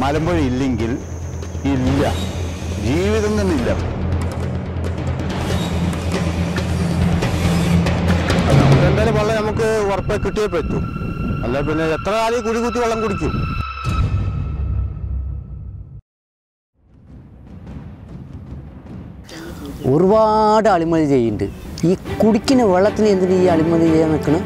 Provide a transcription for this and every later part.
മലമ്പുഴ ഇല്ലെങ്കിൽ ഇല്ല ജീവിതം തന്നെ ഇല്ല നമുക്ക് എന്തായാലും വെള്ളം നമുക്ക് ഉറപ്പായി കിട്ടിയേ പറ്റൂ അല്ല പിന്നെ എത്ര കാലം കുടി കുത്തി വെള്ളം കുടിക്കും ഒരുപാട് അഴിമതി ചെയ്യുന്നുണ്ട് ഈ കുടിക്കുന്ന വെള്ളത്തിന് എന്തിനു ഈ അഴിമതി ചെയ്യാൻ നിൽക്കണം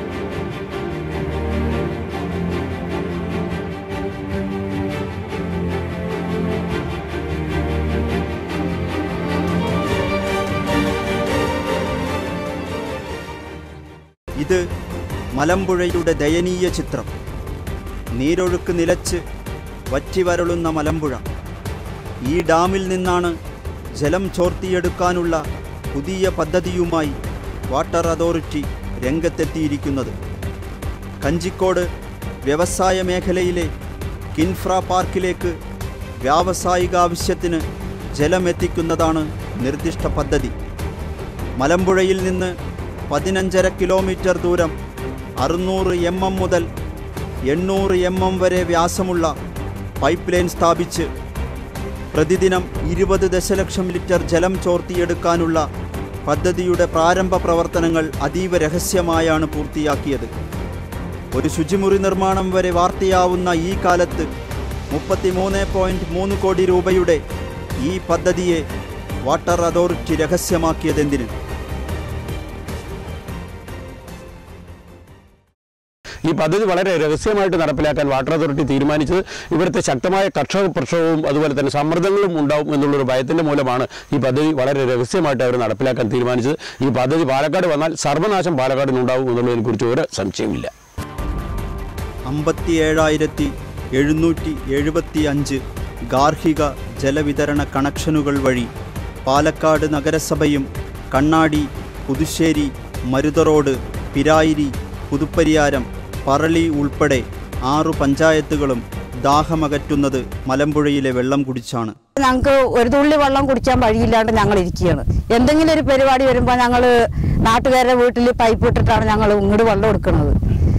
ഇത് മലമ്പുഴയുടെ ദയനീയ ചിത്രം നീരൊഴുക്ക് നിലച്ച് വറ്റിവരളുന്ന മലമ്പുഴ ഈ ഡാമിൽ നിന്നാണ് ജലം ചോർത്തിയെടുക്കാനുള്ള പുതിയ പദ്ധതിയുമായി വാട്ടർ അതോറിറ്റി രംഗത്തെത്തിയിരിക്കുന്നത് കഞ്ചിക്കോട് വ്യവസായ മേഖലയിലെ കിൻഫ്ര പാർക്കിലേക്ക് വ്യാവസായിക ആവശ്യത്തിന് ജലമെത്തിക്കുന്നതാണ് നിർദ്ദിഷ്ട പദ്ധതി മലമ്പുഴയിൽ നിന്ന് പതിനഞ്ചര കിലോമീറ്റർ ദൂരം അറുന്നൂറ് എം എം മുതൽ എണ്ണൂറ് എം എം വരെ വ്യാസമുള്ള പൈപ്പ് ലൈൻ സ്ഥാപിച്ച് പ്രതിദിനം ഇരുപത് ദശലക്ഷം ലിറ്റർ ജലം ചോർത്തിയെടുക്കാനുള്ള പദ്ധതിയുടെ പ്രാരംഭ പ്രവർത്തനങ്ങൾ അതീവ രഹസ്യമായാണ് പൂർത്തിയാക്കിയത് ഒരു ശുചിമുറി നിർമ്മാണം വരെ വാർത്തയാവുന്ന ഈ കാലത്ത് മുപ്പത്തിമൂന്ന് പോയിൻറ്റ് മൂന്ന് കോടി രൂപയുടെ ഈ പദ്ധതിയെ വാട്ടർ അതോറിറ്റി രഹസ്യമാക്കിയതെന്തിന് ഈ പദ്ധതി വളരെ രഹസ്യമായിട്ട് നടപ്പിലാക്കാൻ വാട്ടർ അതോറിറ്റി തീരുമാനിച്ചത് ഇവിടുത്തെ ശക്തമായ കർഷക പ്രക്ഷോഭവും അതുപോലെ തന്നെ സമ്മർദ്ദങ്ങളും ഉണ്ടാവും എന്നുള്ളൊരു ഭയത്തിൻ്റെ മൂലമാണ് ഈ പദ്ധതി വളരെ രഹസ്യമായിട്ട് അവർ നടപ്പിലാക്കാൻ തീരുമാനിച്ചത് ഈ പദ്ധതി പാലക്കാട് വന്നാൽ സർവനാശം പാലക്കാടിനുണ്ടാവും എന്നുള്ളതിനെക്കുറിച്ച് ഒരു സംശയമില്ല അമ്പത്തിയേഴായിരത്തി എഴുന്നൂറ്റി എഴുപത്തി അഞ്ച് ഗാർഹിക ജലവിതരണ കണക്ഷനുകൾ വഴി പാലക്കാട് നഗരസഭയും കണ്ണാടി പുതുശ്ശേരി മരുതറോഡ് പിരായിരി പുതുപ്പരിയാരം പറളി ഉൾപ്പെടെ ആറു പഞ്ചായത്തുകളും ദാഹമകറ്റുന്നത് മലമ്പുഴയിലെ വെള്ളം കുടിച്ചാണ് ഞങ്ങൾക്ക് ഒരു തുള്ളി വെള്ളം കുടിക്കാൻ വഴിയില്ലാണ്ട് ഞങ്ങൾ ഇരിക്കുകയാണ് എന്തെങ്കിലും ഒരു പരിപാടി വരുമ്പോൾ ഞങ്ങൾ നാട്ടുകാരുടെ വീട്ടിൽ പൈപ്പ് ഇട്ടിട്ടാണ് ഞങ്ങൾ ഇങ്ങോട്ട് വെള്ളം എടുക്കുന്നത്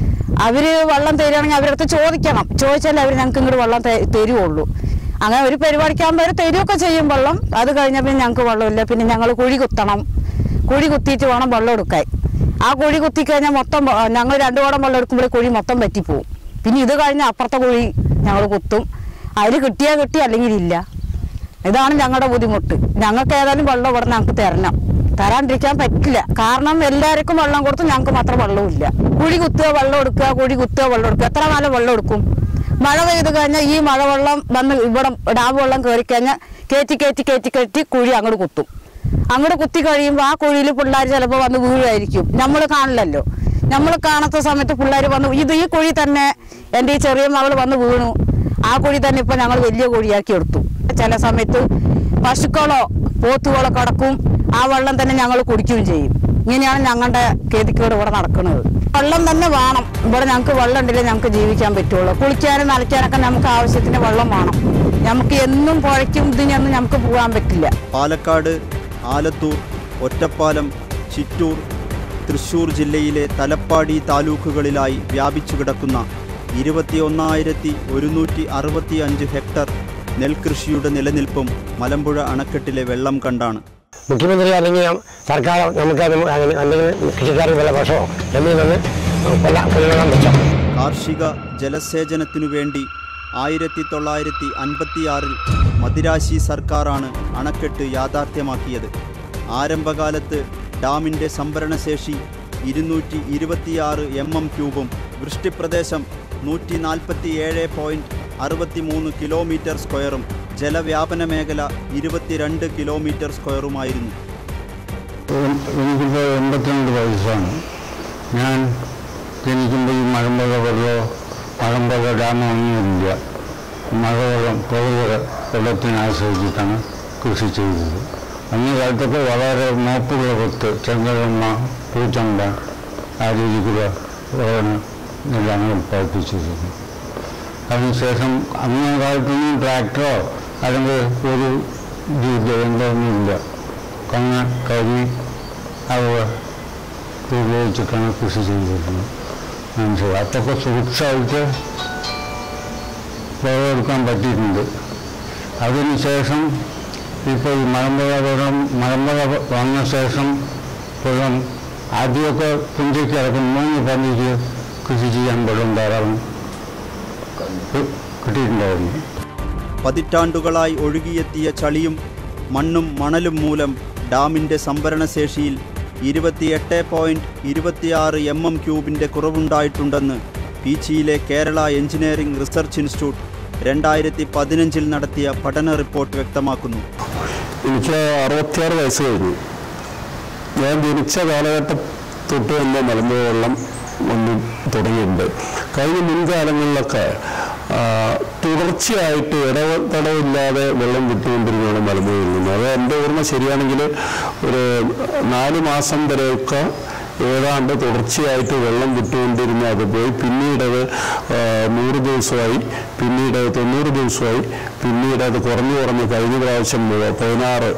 അവര് വെള്ളം തരികയാണെങ്കിൽ അവരുടെ അടുത്ത് ചോദിക്കണം ചോദിച്ചാലേ അവർ ഞങ്ങൾക്ക് ഇങ്ങോട്ട് വെള്ളം തെ- തരുവുള്ളൂ അങ്ങനെ ഒരു പരിപാടിക്കാകുമ്പോൾ അവർ തരുമൊക്കെ ചെയ്യും വെള്ളം അത് കഴിഞ്ഞാൽ പിന്നെ ഞങ്ങൾക്ക് വെള്ളമില്ല പിന്നെ ഞങ്ങൾ കുഴി കുത്തണം കുഴി കുത്തിയിട്ട് വേണം വെള്ളം എടുക്കാൻ ആ കുഴി കുത്തി കഴിഞ്ഞാൽ മൊത്തം വ- ഞങ്ങൾ രണ്ടു കുടം വെള്ളം എടുക്കുമ്പോൾ കുഴി മൊത്തം പറ്റിപ്പോവും പിന്നെ ഇത് കഴിഞ്ഞ് അപ്പുറത്തെ കുഴി ഞങ്ങൾ കുത്തും അതിൽ കിട്ടിയാൽ കിട്ടി അല്ലെങ്കിൽ ഇല്ല ഇതാണ് ഞങ്ങളുടെ ബുദ്ധിമുട്ട് ഞങ്ങൾക്ക് ഏതായാലും വെള്ളം ഇവിടെ ഞങ്ങൾക്ക് തരണം തരാണ്ടിരിക്കാൻ പറ്റില്ല കാരണം എല്ലാവർക്കും വെള്ളം കൊടുത്തു ഞങ്ങൾക്ക് മാത്രം വെള്ളമില്ല കുഴി കുത്തുക വെള്ളം എടുക്കുക കുഴി കുത്തുക വെള്ളം എടുക്കുക എത്ര കാലം വെള്ളം എടുക്കും മഴ പെയ്ത് കഴിഞ്ഞാൽ ഈ മഴവെള്ളം വന്ന് ഇവിടെ ഡാം വെള്ളം കയറി കഴിഞ്ഞാൽ കയറ്റി കയറ്റി കയറ്റി കയറ്റി കുഴി അങ്ങോട്ട് കുത്തും അങ്ങോട്ട് കുത്തി കഴിയുമ്പോൾ ആ കുഴിയിൽ പിള്ളേർ ചിലപ്പോൾ വന്ന് വീഴുമായിരിക്കും നമ്മൾ കാണില്ലല്ലോ നമ്മൾ കാണാത്ത സമയത്ത് പിള്ളേർ വന്ന് ഇത് ഈ കുഴി തന്നെ എൻ്റെ ഈ ചെറിയ മകൾ വന്ന് വീണു ആ കുഴി തന്നെ ഇപ്പം ഞങ്ങൾ വലിയ കുഴിയാക്കി എടുത്തു ചില സമയത്ത് പശുക്കളോ പോത്തുകളോ കിടക്കും ആ വെള്ളം തന്നെ ഞങ്ങൾ കുടിക്കുകയും ചെയ്യും ഇങ്ങനെയാണ് ഞങ്ങളുടെ ഗതിക്കേട് ഇവിടെ നടക്കുന്നത് വെള്ളം തന്നെ വേണം ഇവിടെ ഞങ്ങൾക്ക് വെള്ളം ഉണ്ടെങ്കിൽ ഞങ്ങൾക്ക് ജീവിക്കാൻ പറ്റുള്ളൂ കുളിക്കാനും നനയ്ക്കാനൊക്കെ നമുക്ക് ആവശ്യത്തിന് വെള്ളം വേണം നമുക്ക് എന്നും പുഴയ്ക്കും ഇതിനൊന്നും നമുക്ക് പോകാൻ പറ്റില്ല പാലക്കാട് ആലത്തൂർ ഒറ്റപ്പാലം ചിറ്റൂർ തൃശൂർ ജില്ലയിലെ തലപ്പാടി താലൂക്കുകളിലായി വ്യാപിച്ചു കിടക്കുന്ന ഇരുപത്തിയൊന്നായിരത്തി ഒരുന്നൂറ്റി അറുപത്തി അഞ്ച് ഹെക്ടർ നെൽകൃഷിയുടെ നിലനിൽപ്പും മലമ്പുഴ അണക്കെട്ടിലെ വെള്ളം കണ്ടാണ് മുഖ്യമന്ത്രി അല്ലെങ്കിൽ സർക്കാർ നമുക്ക് അത് അല്ലെങ്കിൽ കൃഷിക്കാർക്ക് വില പക്ഷമോ എന്നിൽ നിന്ന് കൊല്ല കൊല്ലണം വെച്ചോ കാർഷിക ജലസേചനത്തിനു വേണ്ടി ആയിരത്തി തൊള്ളായിരത്തി അൻപത്തിയാറിൽ മദിരാശി സർക്കാരാണ് അണക്കെട്ട് യാഥാർത്ഥ്യമാക്കിയത് ആരംഭകാലത്ത് ഡാമിൻ്റെ സംഭരണശേഷി ഇരുന്നൂറ്റി ഇരുപത്തിയാറ് എം എം ക്യൂബും വൃഷ്ടിപ്രദേശം നൂറ്റി നാൽപ്പത്തി ഏഴ് പോയിൻറ്റ് അറുപത്തി മൂന്ന് കിലോമീറ്റർ സ്ക്വയറും ജലവ്യാപന മേഖല ഇരുപത്തിരണ്ട് കിലോമീറ്റർ സ്ക്വയറുമായിരുന്നു എനിക്കിപ്പോൾ എൺപത്തിരണ്ട് വയസ്സാണ് ഞാൻ ജനിക്കുമ്പോൾ ഈ മലമ്പുഴ വെള്ളമോ മലമ്പുഴ ഡാമൊന്നുമില്ല മഴവെള്ളം പുഴവെള്ള വെള്ളത്തിനെ ആശ്രയിച്ചിട്ടാണ് കൃഷി ചെയ്തത് അന്ന് കാലത്തൊക്കെ വളരെ നോപ്പുള്ള കൊത്ത് ചെങ്കലമ്മ പൂച്ചമ്പ ആ രീതിക്കുള്ള വിളവാണ് നെല്ലാണ് ഉൽപ്പാദിപ്പിച്ചിരുന്നത് അതിനുശേഷം അന്ന് കാലത്തൊന്നും ട്രാക്ടറോ അല്ലെങ്കിൽ ഒരു ജീവിതമൊന്നുമില്ല കങ്ങ കരി അവ ഉപയോഗിച്ചിട്ടാണ് കൃഷി ചെയ്തിരുന്നത് മനസ്സിലായി അതൊക്കെ സൂക്ഷിച്ചായിട്ട് വിളവെടുക്കാൻ പറ്റിയിട്ടുണ്ട് അതിനുശേഷം ഇപ്പോൾ ഈ മലമ്പുഴ വെള്ളം മലമ്പുഴ വന്ന ശേഷം വെള്ളം ആദ്യമൊക്കെ പുഞ്ചയ്ക്ക് ഇറക്കും മൂന്ന് പന്നിക്ക് കൃഷി ചെയ്യാൻ വെള്ളം ധാരാളം കി- കിട്ടിയിട്ടുണ്ടായിരുന്നു പതിറ്റാണ്ടുകളായി ഒഴുകിയെത്തിയ ചളിയും മണ്ണും മണലും മൂലം ഡാമിൻ്റെ സംഭരണശേഷിയിൽ ഇരുപത്തിയെട്ട് പോയിൻറ്റ് ഇരുപത്തിയാറ് എം എം ക്യൂബിൻ്റെ കുറവുണ്ടായിട്ടുണ്ടെന്ന് പീച്ചിയിലെ കേരള എഞ്ചിനീയറിംഗ് റിസർച്ച് ഇൻസ്റ്റിറ്റ്യൂട്ട് രണ്ടായിരത്തി പതിനഞ്ചിൽ നടത്തിയ പഠന റിപ്പോർട്ട് വ്യക്തമാക്കുന്നു എനിക്ക് അറുപത്തിയാറ് വയസ്സ് കഴിഞ്ഞു ഞാൻ ജനിച്ച കാലഘട്ടം തൊട്ട് തന്നെ മലമ്പുഴ വെള്ളം വന്നു തുടങ്ങിയിട്ടുണ്ട് കഴിഞ്ഞ മുൻകാലങ്ങളിലൊക്കെ ആ, തുടർച്ചയായിട്ട് ഇടതടവില്ലാതെ വെള്ളം വിട്ടുകൊണ്ടിരുന്നതാണ് മലമ്പുഴയിൽ നിന്ന് അത് എൻ്റെ ഓർമ്മ ശരിയാണെങ്കിൽ ഒരു നാല് മാസം വരെയൊക്കെ ഏതാണ്ട് തുടർച്ചയായിട്ട് വെള്ളം വിട്ടുകൊണ്ടിരുന്ന അത് പോയി പിന്നീട് അത് ആ, നൂറ് ദിവസമായി പിന്നീട് അത് തൊണ്ണൂറ് ദിവസമായി പിന്നീട് അത് കുറഞ്ഞു കുറഞ്ഞ് കഴിഞ്ഞ പ്രാവശ്യം പതിനാറ്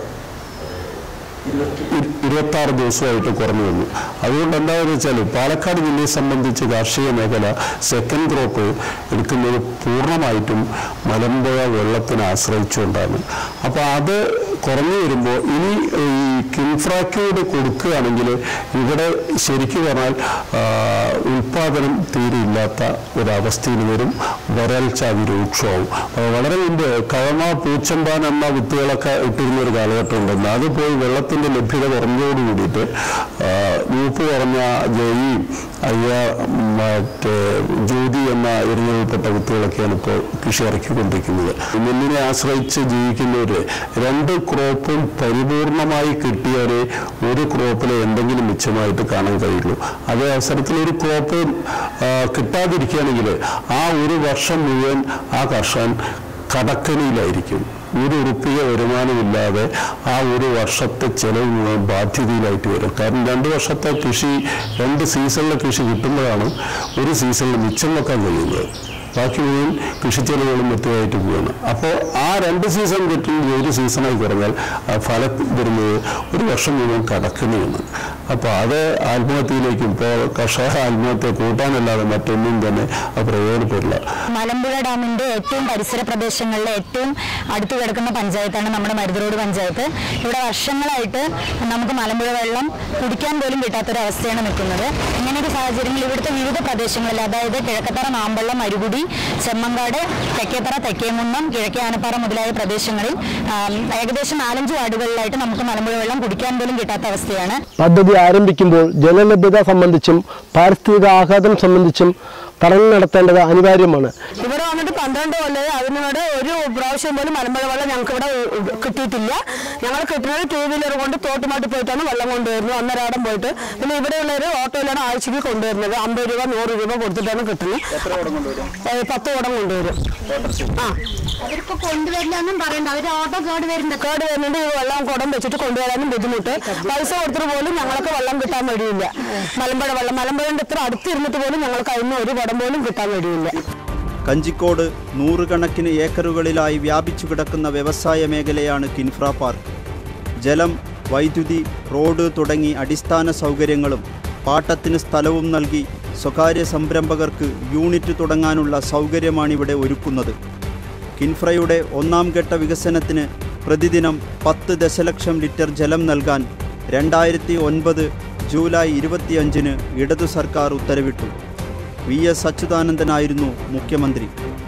ഇരു- ഇരുപത്താറ് ദിവസമായിട്ട് കുറഞ്ഞു വന്നു അതുകൊണ്ട് എന്താണെന്ന് വെച്ചാൽ പാലക്കാട് ജില്ലയെ സംബന്ധിച്ച് കാർഷിക മേഖല സെക്കൻഡ് ക്രോപ്പ് എടുക്കുന്നത് പൂർണ്ണമായിട്ടും മലമ്പുഴ വെള്ളത്തിനെ ആശ്രയിച്ചുകൊണ്ടാണ് അപ്പോൾ അത് കുറഞ്ഞു വരുമ്പോൾ ഇനി ഈ കിൻഫ്രാക്യൂട് കൊടുക്കുകയാണെങ്കിൽ ഇവിടെ ശരിക്കും പറഞ്ഞാൽ ആ, ഉൽപാദനം തീരെ ഇല്ലാത്ത ഒരവസ്ഥയിൽ വരും വരൾച്ച അതിരൂക്ഷമാവും അപ്പോൾ വളരെ മുമ്പ് കഴമ പൂച്ചമ്പാൻ എന്ന വിത്തുകളൊക്കെ ഇട്ടിരുന്ന ഒരു കാലഘട്ടം ഉണ്ടെന്ന് അത് പോയി വെള്ളത്തിൻ്റെ ലഭ്യത കുറഞ്ഞതോട് കൂടിയിട്ട് ആ, മൂപ്പ് കുറഞ്ഞ ജയിയും അയ്യ മറ്റേ ജ്യോതി എന്ന ഇറങ്ങിൽപ്പെട്ട വിത്തുകളൊക്കെയാണ് ഇപ്പോൾ കൃഷി ഇറക്കിക്കൊണ്ടിരിക്കുന്നത് നെല്ലിനെ ആശ്രയിച്ച് ജീവിക്കുന്നവർ രണ്ട് ക്രോപ്പും പരിപൂർണമായി കിട്ടിയാലേ ഒരു ക്രോപ്പിൽ എന്തെങ്കിലും മിച്ചമായിട്ട് കാണാൻ കഴിയുള്ളൂ അതേ അവസരത്തിൽ ഒരു ക്രോപ്പ് ആ, കിട്ടാതിരിക്കുകയാണെങ്കിൽ ആ ഒരു വർഷം മുഴുവൻ ആ കർഷകൻ കടക്കണിയിലായിരിക്കും ഒരു ഉറുപ്പിക വരുമാനമില്ലാതെ ആ ഒരു വർഷത്തെ ചെലവ് മുഴുവൻ ബാധ്യതയിലായിട്ട് വരും കാരണം രണ്ട് വർഷത്തെ കൃഷി രണ്ട് സീസണിലെ കൃഷി കിട്ടുമ്പോഴാണ് ഒരു സീസണിൽ മിച്ചം വെക്കാൻ കഴിയുന്നത് ബാക്കി മുഴുവൻ കൃഷി ചെലവുകളും മറ്റുമായിട്ട് പോവുകയാണ് അപ്പോൾ ആ രണ്ട് സീസൺ കിട്ടുന്നത് ഒരു സീസണായി കുറഞ്ഞാൽ ആ ഫലം വരുന്നത് ഒരു വർഷം മുഴുവൻ കടക്കണിയാണ് അപ്പോൾ അത് ആത്മഹത്യയിലേക്കും ഇപ്പോൾ കർഷക ആത്മഹത്യ കൂട്ടാനല്ലാതെ മറ്റൊന്നും തന്നെ അത് പ്രയോജനപ്പെടില്ല മലമ്പുഴ ഡാമിന്റെ ഏറ്റവും പരിസര പ്രദേശങ്ങളിലെ ഏറ്റവും അടുത്ത് കിടക്കുന്ന പഞ്ചായത്താണ് നമ്മുടെ മരുതറോഡ് പഞ്ചായത്ത് ഇവിടെ വർഷങ്ങളായിട്ട് നമുക്ക് മലമ്പുഴ വെള്ളം കുടിക്കാൻ പോലും കിട്ടാത്തൊരവസ്ഥയാണ് നിൽക്കുന്നത് ഇങ്ങനെയൊക്കെ സാഹചര്യങ്ങൾ ഇവിടുത്തെ വിവിധ പ്രദേശങ്ങളിൽ അതായത് കിഴക്കത്തറ മാമ്പള്ളം മരുകുടി ചെമ്മങ്കാട് തെക്കേത്തറ തെക്കേമുന്നം കിഴക്കേ ആനപ്പാറ മുതലായ പ്രദേശങ്ങളിൽ ആം, ഏകദേശം നാലഞ്ച് വാർഡുകളിലായിട്ട് നമുക്ക് മലമ്പുഴ വെള്ളം കുടിക്കാൻ പോലും കിട്ടാത്ത അവസ്ഥയാണ് പദ്ധതി ആരംഭിക്കുമ്പോൾ ജലലഭ്യത സംബന്ധിച്ചും പാരിസ്ഥിതിക ആഘാതം സംബന്ധിച്ചും പഠനം നടത്തേണ്ടത് അനിവാര്യമാണ് ഇവിടെ വന്നിട്ട് പന്ത്രണ്ട് കൊല്ലം അതിനോട് ഒരു പ്രാവശ്യം പോലും മലമ്പുഴ വെള്ളം ഞങ്ങൾക്ക് ഇവിടെ കിട്ടിയിട്ടില്ല ഞങ്ങൾ കിട്ടുന്നത് ടൂ വീലർ കൊണ്ട് തോട്ടുമാട്ടി പോയിട്ടാണ് വെള്ളം കൊണ്ടുവരുന്നത് ഒന്നരാടം പോയിട്ട് പിന്നെ ഇവിടെയുള്ളവർ ഓട്ടോയിലാണ് ആഴ്ചക്ക് കൊണ്ടുവരുന്നത് അമ്പത് രൂപ നൂറ് രൂപ കൊടുത്തിട്ടാണ് കിട്ടുന്നത് ഏ, പത്ത് കുടം കൊണ്ടുവരും ആ അവരിപ്പോ കൊണ്ടുവരില്ലെന്നും പറയണ്ട അവര് ഓട്ടോ കേട് വരുന്നുണ്ട് കേട് വരുന്നുണ്ട് ഈ വെള്ളം കുടം വെച്ചിട്ട് കൊണ്ടുവരാനും ബുദ്ധിമുട്ട് പൈസ കൊടുത്തിട്ട് പോലും ഞങ്ങൾക്ക് വെള്ളം കിട്ടാൻ വഴിയില്ല മലമ്പുഴ വെള്ളം മലമ്പുഴന്റെ ഇത്ര അടുത്തിരുന്നിട്ട് പോലും ഞങ്ങൾക്ക് അതിന് ഒരു കുടം പോലും കിട്ടാൻ വഴിയില്ല കഞ്ചിക്കോട് നൂറുകണക്കിന് ഏക്കറുകളിലായി വ്യാപിച്ചു കിടക്കുന്ന വ്യവസായ മേഖലയാണ് കിൻഫ്ര പാർക്ക് ജലം വൈദ്യുതി റോഡ് തുടങ്ങി അടിസ്ഥാന സൗകര്യങ്ങളും പാട്ടത്തിന് സ്ഥലവും നൽകി സ്വകാര്യ സംരംഭകർക്ക് യൂണിറ്റ് തുടങ്ങാനുള്ള സൗകര്യമാണിവിടെ ഒരുക്കുന്നത് കിൻഫ്രയുടെ ഒന്നാം ഘട്ട വികസനത്തിന് പ്രതിദിനം പത്ത് ദശലക്ഷം ലിറ്റർ ജലം നൽകാൻ രണ്ടായിരത്തി ഒൻപത് ജൂലൈ ഇരുപത്തിയഞ്ചിന് ഇടതു സർക്കാർ ഉത്തരവിട്ടു വി എസ് അച്യുതാനന്ദനായിരുന്നു മുഖ്യമന്ത്രി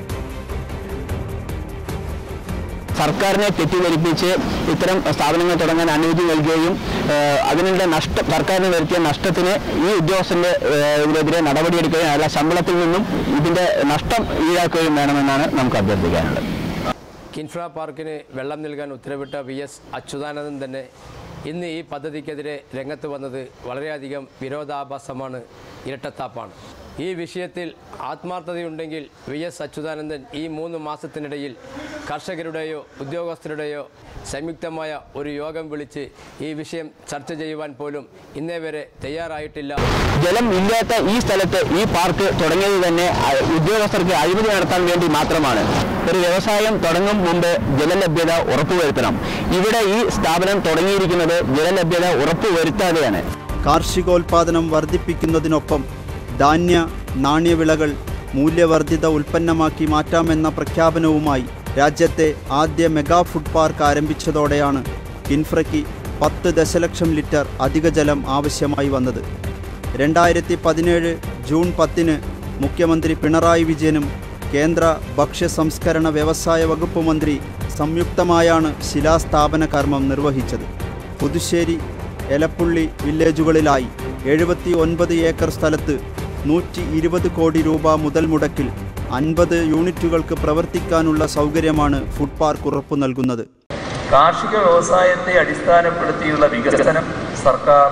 സർക്കാരിനെ തെറ്റിദ്ധരിപ്പിച്ച് ഇത്തരം സ്ഥാപനങ്ങൾ തുടങ്ങാൻ അനുമതി നൽകുകയും ഏഹ്, അതിനുള്ള നഷ്ടം സർക്കാരിന് വരുത്തിയ നഷ്ടത്തിന് ഈ ഉദ്യോഗസ്ഥന്റെ ഏഹ്, ഇതിനെതിരെ നടപടിയെടുക്കുകയും അല്ല ശമ്പളത്തിൽ നിന്നും ഇതിന്റെ നഷ്ടം ഈടാക്കുകയും വേണമെന്നാണ് നമുക്ക് അഭ്യർത്ഥിക്കാനുള്ളത് കിൻഫ്ര പാർക്കിന് വെള്ളം നൽകാൻ ഉത്തരവിട്ട വി എസ് അച്യുതാനന്ദൻ തന്നെ ഇന്ന് ഈ പദ്ധതിക്കെതിരെ രംഗത്ത് വന്നത് വളരെയധികം വിരോധാഭാസമാണ് ഇരട്ടത്താപ്പാണ് ഈ വിഷയത്തിൽ ആത്മാർത്ഥതയുണ്ടെങ്കിൽ വി എസ് അച്യുതാനന്ദൻ ഈ മൂന്ന് മാസത്തിനിടയിൽ കർഷകരുടെയോ ഉദ്യോഗസ്ഥരുടെയോ സംയുക്തമായ ഒരു യോഗം വിളിച്ച് ഈ വിഷയം ചർച്ച ചെയ്യുവാൻ പോലും ഇന്നേ വരെ തയ്യാറായിട്ടില്ല ജലം ഇല്ലാത്ത ഈ സ്ഥലത്ത് ഈ പാർക്ക് തുടങ്ങിയത് തന്നെ അ- ഉദ്യോഗസ്ഥർക്ക് അഴിമതി നടത്താൻ വേണ്ടി മാത്രമാണ് ഒരു വ്യവസായം തുടങ്ങും മുമ്പ് ജലലഭ്യത ഉറപ്പുവരുത്തണം ഇവിടെ ഈ സ്ഥാപനം തുടങ്ങിയിരിക്കുന്നത് ജലലഭ്യത ഉറപ്പുവരുത്താതെയാണ് കാർഷികോൽപാദനം വർദ്ധിപ്പിക്കുന്നതിനൊപ്പം ധാന്യ നാണ്യവിളകൾ മൂല്യവർദ്ധിത ഉൽപ്പന്നമാക്കി മാറ്റാമെന്ന പ്രഖ്യാപനവുമായി രാജ്യത്തെ ആദ്യ മെഗാ ഫുഡ് പാർക്ക് ആരംഭിച്ചതോടെയാണ് കിൻഫ്രയ്ക്ക് പത്ത് ദശലക്ഷം ലിറ്റർ അധിക ജലം ആവശ്യമായി വന്നത് രണ്ടായിരത്തി പതിനേഴ് ജൂൺ പത്തിന് മുഖ്യമന്ത്രി പിണറായി വിജയനും കേന്ദ്ര ഭക്ഷ്യ സംസ്കരണ വ്യവസായ വകുപ്പ് മന്ത്രി സംയുക്തമായാണ് ശിലാസ്ഥാപന കർമ്മം നിർവഹിച്ചത് പുതുശ്ശേരി എലപ്പുള്ളി വില്ലേജുകളിലായി എഴുപത്തി ഒൻപത് ഏക്കർ സ്ഥലത്ത് നൂറ്റി ഇരുപത് കോടി രൂപ മുതൽ മുടക്കിൽ അൻപത് യൂണിറ്റുകൾക്ക് പ്രവർത്തിക്കാനുള്ള സൗകര്യമാണ് ഫുഡ് പാർക്ക് ഉറപ്പു നൽകുന്നത് കാർഷിക വ്യവസായത്തെ അടിസ്ഥാനപ്പെടുത്തിയുള്ള വികസനം സർക്കാർ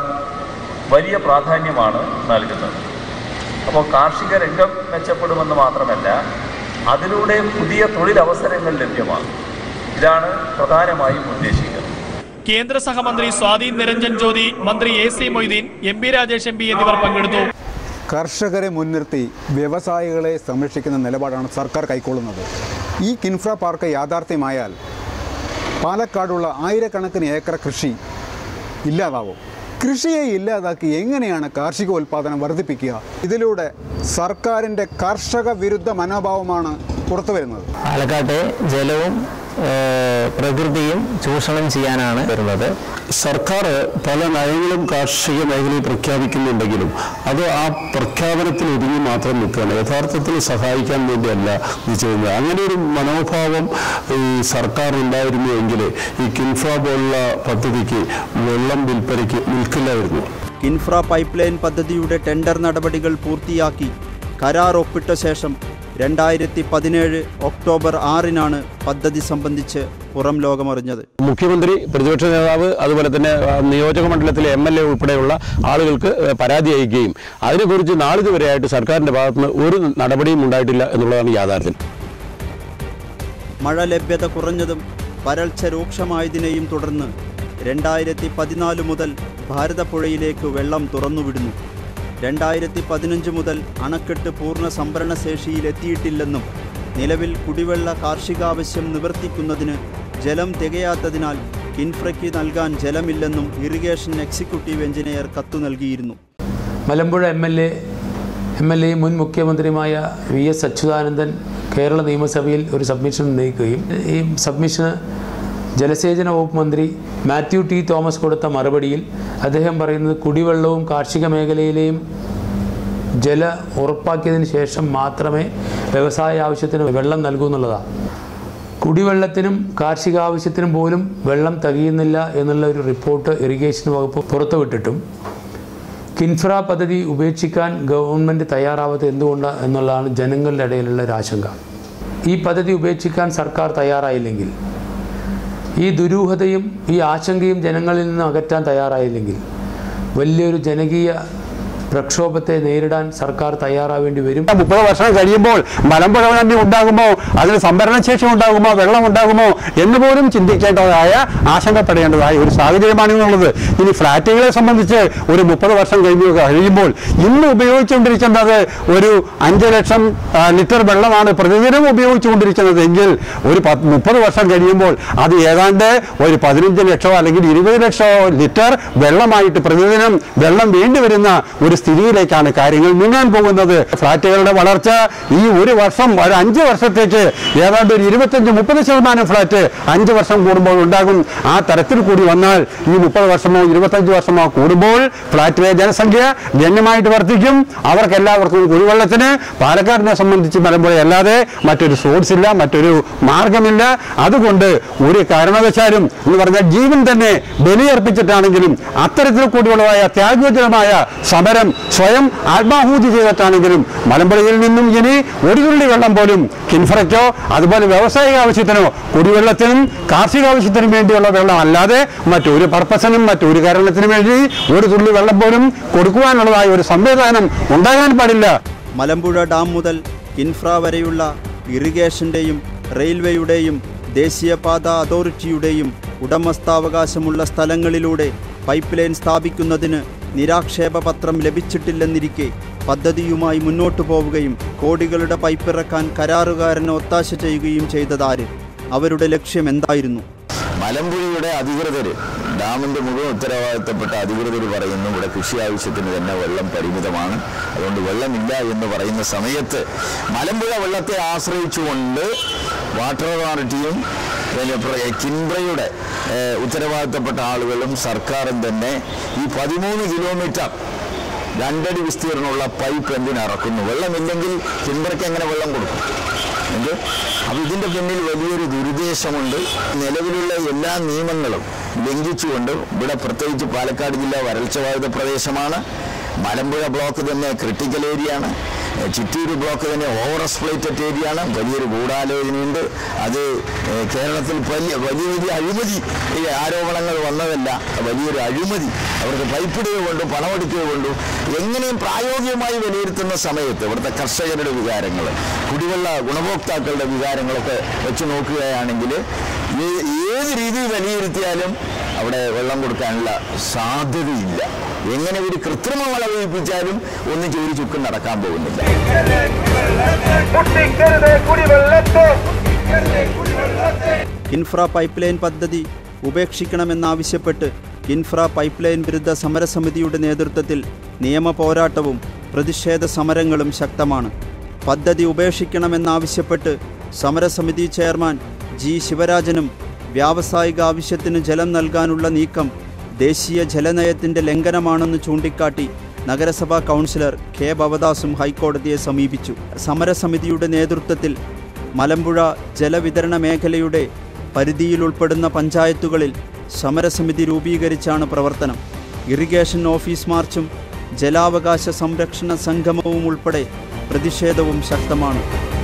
വലിയ പ്രാധാന്യമാണ് നൽകുന്നത് അപ്പോൾ കാർഷിക രംഗം മെച്ചപ്പെടുമെന്ന് മാത്രമല്ല അതിലൂടെ പുതിയ തൊഴിലവസരങ്ങൾ ലഭ്യമാകും ഇതാണ് പ്രധാനമായും ഉദ്ദേശിക്കുന്നത് കേന്ദ്ര സഹമന്ത്രി സ്വാതി നിരഞ്ജൻ ജ്യോതി മന്ത്രി A C Moideen M P Rajesh M P എന്നിവർ പങ്കെടുത്തു കർഷകരെ മുൻനിർത്തി വ്യവസായികളെ സംരക്ഷിക്കുന്ന നിലപാടാണ് സർക്കാർ കൈക്കൊള്ളുന്നത് ഈ കിൻഫ്ര പാർക്ക് യാഥാർത്ഥ്യമായാൽ പാലക്കാടുള്ള ആയിരക്കണക്കിന് ഏക്കർ കൃഷി ഇല്ലാതാവും കൃഷിയെ ഇല്ലാതാക്കി എങ്ങനെയാണ് കാർഷിക ഉൽപ്പാദനം വർദ്ധിപ്പിക്കുക ഇതിലൂടെ സർക്കാരിൻ്റെ കർഷക വിരുദ്ധ മനോഭാവമാണ് പുറത്തു വരുന്നത് പാലക്കാട്ടെ ജലവും ഏഹ്, പ്രകൃതിയും ചൂഷണം ചെയ്യാനാണ് വരുന്നത് സർക്കാർ പല നയങ്ങളും കാർഷിക മേഖലയിൽ പ്രഖ്യാപിക്കുന്നുണ്ടെങ്കിലും അത് ആ പ്രഖ്യാപനത്തിൽ ഒതുങ്ങി മാത്രം നിൽക്കുകയാണ് യഥാർത്ഥത്തിൽ സഹായിക്കാൻ വേണ്ടിയല്ല ഇത് ചെയ്യുന്നത് അങ്ങനെ ഒരു മനോഭാവം ഈ സർക്കാർ ഉണ്ടായിരുന്നു എങ്കിൽ ഈ കിൻഫ്ര പോലുള്ള പദ്ധതിക്ക് വെള്ളം വിൽപ്പനയ്ക്ക് നിൽക്കില്ലായിരുന്നു കിൻഫ്ര പൈപ്പ് ലൈൻ പദ്ധതിയുടെ ടെൻഡർ നടപടികൾ പൂർത്തിയാക്കി കരാർ ഒപ്പിട്ട ശേഷം രണ്ടായിരത്തി പതിനേഴ് ഒക്ടോബർ ആറിനാണ് പദ്ധതി സംബന്ധിച്ച് പുറം ലോകമറിഞ്ഞത് മുഖ്യമന്ത്രി പ്രതിപക്ഷ നേതാവ് അതുപോലെ തന്നെ ആ, നിയോജക മണ്ഡലത്തിലെ എം എൽ എ ഉൾപ്പെടെയുള്ള ആളുകൾക്ക് ഏ, പരാതി അയക്കുകയും അതിനെക്കുറിച്ച് നാളിതുവരെയായിട്ട് സർക്കാരിൻ്റെ ഭാഗത്തുനിന്ന് ഒരു നടപടിയും ഉണ്ടായിട്ടില്ല എന്നുള്ളതാണ് യാഥാർത്ഥ്യം മഴ ലഭ്യത കുറഞ്ഞതും വരൾച്ച രൂക്ഷമായതിനെയും തുടർന്ന് രണ്ടായിരത്തി പതിനാല് മുതൽ ഭാരതപ്പുഴയിലേക്ക് വെള്ളം തുറന്നുവിടുന്നു രണ്ടായിരത്തി പതിനഞ്ച് മുതൽ അണക്കെട്ട് പൂർണ്ണ സംഭരണ ശേഷിയിലെത്തിയിട്ടില്ലെന്നും നിലവിൽ കുടിവെള്ള കാർഷികാവശ്യം നിവർത്തിക്കുന്നതിന് ജലം തികയാത്തതിനാൽ കിൻഫ്രയ്ക്ക് നൽകാൻ ജലമില്ലെന്നും ഇറിഗേഷൻ എക്സിക്യൂട്ടീവ് എഞ്ചിനീയർ കത്തു നൽകിയിരുന്നു Malampuzha M L A M L എയും മുൻ മുഖ്യമന്ത്രിയുമായ വി എസ് അച്യുതാനന്ദൻ കേരള നിയമസഭയിൽ ഒരു സബ്മിഷൻ ഉന്നയിക്കുകയും ഈ സബ്മിഷന് ജലസേചന വകുപ്പ് മന്ത്രി മാത്യു ടി തോമസ് കൊടുത്ത മറുപടിയിൽ അദ്ദേഹം പറയുന്നത് കുടിവെള്ളവും കാർഷിക മേഖലയിലെയും ജല ഉറപ്പാക്കിയതിന് ശേഷം മാത്രമേ വ്യവസായ ആവശ്യത്തിന് വെള്ളം നൽകൂ എന്നുള്ളതാണ് കുടിവെള്ളത്തിനും കാർഷിക ആവശ്യത്തിനും പോലും വെള്ളം തികയുന്നില്ല എന്നുള്ള ഒരു റിപ്പോർട്ട് ഇറിഗേഷൻ വകുപ്പ് പുറത്തുവിട്ടിട്ടും കിൻഫ്ര പദ്ധതി ഉപേക്ഷിക്കാൻ ഗവൺമെൻറ് തയ്യാറാവാത്തത് എന്തുകൊണ്ട് എന്നുള്ളതാണ് ജനങ്ങളുടെ ഇടയിലുള്ള ഒരു ആശങ്ക ഈ പദ്ധതി ഉപേക്ഷിക്കാൻ സർക്കാർ തയ്യാറായില്ലെങ്കിൽ ഈ ദുരൂഹതയും ഈ ആശങ്കയും ജനങ്ങളിൽ നിന്ന് അകറ്റാൻ തയ്യാറായില്ലെങ്കിൽ വലിയൊരു ജനകീയ പ്രക്ഷോഭത്തെ നേരിടാൻ സർക്കാർ തയ്യാറാവേണ്ടി വരും മുപ്പത് വർഷം കഴിയുമ്പോൾ മലമ്പുഴ നദി ഉണ്ടാകുമോ അതിന് സംഭരണശേഷി ഉണ്ടാകുമോ വെള്ളം ഉണ്ടാകുമോ എന്ന് പോലും ചിന്തിക്കേണ്ടതായ ആശങ്കപ്പെടേണ്ടതായ ഒരു സാഹചര്യമാണ് എന്നുള്ളത് ഇനി ഫ്ലാറ്റുകളെ സംബന്ധിച്ച് ഒരു മുപ്പത് വർഷം കഴിഞ്ഞ് കഴിയുമ്പോൾ ഇന്ന് ഉപയോഗിച്ചുകൊണ്ടിരിക്കുന്നത് ഒരു അഞ്ച് ലക്ഷം ആ, ലിറ്റർ വെള്ളമാണ് പ്രതിദിനം ഉപയോഗിച്ചുകൊണ്ടിരിക്കുന്നത് എങ്കിൽ ഒരു പത്ത് മുപ്പത് വർഷം കഴിയുമ്പോൾ അത് ഏതാണ്ട് ഒരു പതിനഞ്ച് ലക്ഷമോ അല്ലെങ്കിൽ ഇരുപത് ലക്ഷമോ ലിറ്റർ വെള്ളമായിട്ട് പ്രതിദിനം വെള്ളം വേണ്ടി വരുന്ന ഒരു സ്ഥിതിയിലേക്കാണ് കാര്യങ്ങൾ നീങ്ങാൻ പോകുന്നത് ഫ്ലാറ്റുകളുടെ വളർച്ച ഈ ഒരു വർഷം ഒരു അഞ്ച് വർഷത്തേക്ക് ഏതാണ്ട് ഒരു ഇരുപത്തഞ്ച് മുപ്പത് ശതമാനം ഫ്ലാറ്റ് അഞ്ച് വർഷം കൂടുമ്പോൾ ഉണ്ടാകും ആ തരത്തിൽ കൂടി വന്നാൽ ഈ മുപ്പത് വർഷമോ ഇരുപത്തഞ്ച് വർഷമോ കൂടുമ്പോൾ ഫ്ലാറ്റിലെ ജനസംഖ്യ ഗണ്യമായിട്ട് വർദ്ധിക്കും അവർക്ക് എല്ലാവർക്കും കുടിവെള്ളത്തിന് പാലക്കാടിനെ സംബന്ധിച്ച് മലമ്പുഴ അല്ലാതെ മറ്റൊരു സോഴ്സ് ഇല്ല മറ്റൊരു മാർഗമില്ല അതുകൊണ്ട് ഒരു കാരണവശാലും എന്ന് പറഞ്ഞാൽ ജീവൻ തന്നെ ബലിയർപ്പിച്ചിട്ടാണെങ്കിലും അത്തരത്തിൽ കൂടിയുള്ളതായ ത്യാഗോചരമായ സമരം സ്വയം ആത്മാഹൂതി ചെയ്തിട്ടാണെങ്കിലും മലമ്പുഴയിൽ നിന്നും ഇനി ഒരു തുള്ളി വെള്ളം പോലും കിൻഫ്രയ്ക്കോ അതുപോലെ വ്യാവസായിക ആവശ്യത്തിനോ കുടിവെള്ളത്തിനും കാർഷിക ആവശ്യത്തിനും വേണ്ടിയുള്ള വെള്ളം അല്ലാതെ മറ്റൊരു പർപ്പസിനും മറ്റൊരു കാരണത്തിനും വേണ്ടി ഒരു തുള്ളി വെള്ളം പോലും കൊടുക്കുവാനുള്ളതായ ഒരു സംവിധാനം ഉണ്ടാകാൻ പാടില്ല മലമ്പുഴ ഡാം മുതൽ കിൻഫ്ര വരെയുള്ള ഇറിഗേഷൻ്റെയും റെയിൽവേയുടെയും ദേശീയപാത അതോറിറ്റിയുടെയും ഉടമസ്ഥാവകാശമുള്ള സ്ഥലങ്ങളിലൂടെ പൈപ്പ് ലൈൻ സ്ഥാപിക്കുന്നതിന് നിരാക്ഷേപ പത്രം ലഭിച്ചിട്ടില്ലെന്നിരിക്കെ പദ്ധതിയുമായി മുന്നോട്ടു പോവുകയും കോടികളുടെ പൈപ്പിറക്കാൻ കരാറുകാരന് ഒത്താശ ചെയ്യുകയും ചെയ്തതാര് അവരുടെ ലക്ഷ്യം എന്തായിരുന്നു മലമ്പുഴയുടെ അധികൃതർ ഡാമിൻ്റെ മുഴുവൻ ഉത്തരവാദിത്തപ്പെട്ട അധികൃതർ പറയുന്നു ഇവിടെ കൃഷി ആവശ്യത്തിന് തന്നെ വെള്ളം പരിമിതമാണ് അതുകൊണ്ട് വെള്ളമില്ല എന്ന് പറയുന്ന സമയത്ത് മലമ്പുഴ വെള്ളത്തെ ആശ്രയിച്ചുകൊണ്ട് വാട്ടർ അതോറിറ്റിയും പിന്നെ പ്ര- കിൻബ്രയുടെ ഏഹ്, ഉത്തരവാദിത്തപ്പെട്ട ആളുകളും സർക്കാരും തന്നെ ഈ പതിമൂന്ന് കിലോമീറ്റർ രണ്ടടി വിസ്തീർണമുള്ള പൈപ്പ് എന്തിനിറക്കുന്നു വെള്ളമില്ലെങ്കിൽ കിൻബ്രയ്ക്ക് എങ്ങനെ വെള്ളം കൊടുക്കും എന്ത് അപ്പോൾ ഇതിൻ്റെ പിന്നിൽ വലിയൊരു ദുരുദ്ദേശമുണ്ട് നിലവിലുള്ള എല്ലാ നിയമങ്ങളും ലംഘിച്ചുകൊണ്ട് ഇവിടെ പ്രത്യേകിച്ച് പാലക്കാട് ജില്ല വരൾച്ച ബാധിത പ്രദേശമാണ് മലമ്പുഴ ബ്ലോക്ക് തന്നെ ക്രിട്ടിക്കൽ ഏരിയ ആണ് ഏഹ് ചിറ്റൂർ ബ്ലോക്ക് തന്നെ ഓവർ എക്സ്പ്ലോയിറ്റഡ് ഏരിയ ആണ് വലിയൊരു ഗൂഢാലോചനയുണ്ട് അത് ഏഹ് കേരളത്തിൽ വലിയ വലിയ വലിയ അഴിമതി ഈ ആരോപണങ്ങൾ വന്നതല്ല വലിയൊരു അഴിമതി അവർക്ക് പൈപ്പിടുക കൊണ്ടും പണമെടുക്കുക കൊണ്ടും എങ്ങനെയും പ്രായോഗികമായി വിലയിരുത്തുന്ന സമയത്ത് ഇവിടുത്തെ കർഷകരുടെ വികാരങ്ങൾ കുടിവെള്ള ഗുണഭോക്താക്കളുടെ വികാരങ്ങളൊക്കെ വെച്ച് നോക്കുകയാണെങ്കിൽ ഏ- ഏത് രീതിയിൽ വിലയിരുത്തിയാലും അവിടെ വെള്ളം കൊടുക്കാനുള്ള സാധ്യതയില്ല എങ്ങനെ ഒരു കൃത്രിമ മഴ പെയ്യിപ്പിച്ചാലും ഒന്നും ചോരി ചുക്കും നടക്കാൻ പോകുന്നില്ല കിൻഫ്ര പൈപ്പ് ലൈൻ പദ്ധതി ഉപേക്ഷിക്കണമെന്നാവശ്യപ്പെട്ട് കിൻഫ്ര പൈപ്പ് ലൈൻ വിരുദ്ധ സമരസമിതിയുടെ നേതൃത്വത്തിൽ നിയമ പോരാട്ടവും പ്രതിഷേധ സമരങ്ങളും ശക്തമാണ് പദ്ധതി ഉപേക്ഷിക്കണമെന്നാവശ്യപ്പെട്ട് സമരസമിതി ചെയർമാൻ ജി ശിവരാജനും വ്യാവസായിക ആവശ്യത്തിന് ജലം നൽകാനുള്ള നീക്കം ദേശീയ ജലനയത്തിന്റെ ലംഘനമാണെന്ന് ചൂണ്ടിക്കാട്ടി നഗരസഭാ കൗൺസിലർ കെ ഭവദാസും ഹൈക്കോടതിയെ സമീപിച്ചു സമരസമിതിയുടെ നേതൃത്വത്തിൽ മലമ്പുഴ ജലവിതരണ മേഖലയുടെ പരിധിയിലുൾപ്പെടുന്ന പഞ്ചായത്തുകളിൽ സമരസമിതി രൂപീകരിച്ചാണ് പ്രവർത്തനം ഇറിഗേഷൻ ഓഫീസ് മാർച്ചും ജലാവകാശ സംരക്ഷണ സംഗമവും ഉൾപ്പെടെ പ്രതിഷേധവും ശക്തമാണ്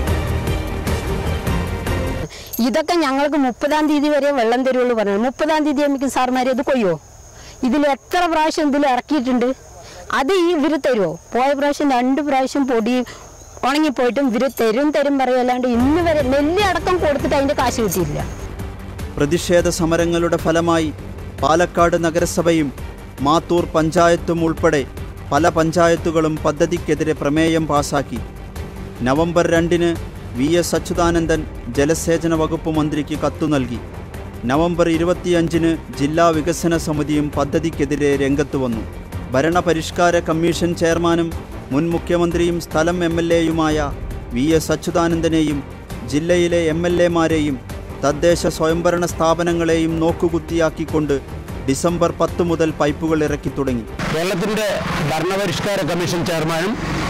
ഇതൊക്കെ ഞങ്ങൾക്ക് മുപ്പതാം തീയതി വരെ വെള്ളം തരുള്ളൂ പറഞ്ഞു മുപ്പതാം തീയതി നമുക്ക് സാർമാരെ ഇത് കൊയ്യോ ഇതിൽ എത്ര പ്രാവശ്യം ഇതിൽ ഇറക്കിയിട്ടുണ്ട് അത് ഈ ഇവര് തരുമോ പോയ പ്രാവശ്യം രണ്ട് പ്രാവശ്യം പൊടി ഉണങ്ങിപ്പോയിട്ടും ഇവര് തരും തരും പറയല്ലാണ്ട് ഇന്ന് വരെ നെല്ല് അടക്കം കൊടുത്തിട്ട് അതിന്റെ കാശ് കിട്ടിയില്ല പ്രതിഷേധ സമരങ്ങളുടെ ഫലമായി പാലക്കാട് നഗരസഭയും മാത്തൂർ പഞ്ചായത്തും ഉൾപ്പെടെ പല പഞ്ചായത്തുകളും പദ്ധതിക്കെതിരെ പ്രമേയം പാസാക്കി നവംബർ രണ്ടിന് വി എസ് അച്യുതാനന്ദൻ ജലസേചന വകുപ്പ് മന്ത്രിക്ക് കത്തു നൽകി നവംബർ ഇരുപത്തിയഞ്ചിന് ജില്ലാ വികസന സമിതിയും പദ്ധതിക്കെതിരെ രംഗത്തു വന്നു ഭരണപരിഷ്കാര കമ്മീഷൻ ചെയർമാനും മുൻ മുഖ്യമന്ത്രിയും സ്ഥലം എം എൽ എയുമായ വി എസ് അച്യുതാനന്ദനെയും ജില്ലയിലെ എം എൽ എമാരെയും തദ്ദേശ സ്വയംഭരണ സ്ഥാപനങ്ങളെയും നോക്കുകുത്തിയാക്കിക്കൊണ്ട് ഡിസംബർ പത്ത് മുതൽ പൈപ്പുകൾ ഇറക്കി തുടങ്ങി കേരളത്തിന്റെ ഭരണപരിഷ്കാര കമ്മീഷൻ ചെയർമാനും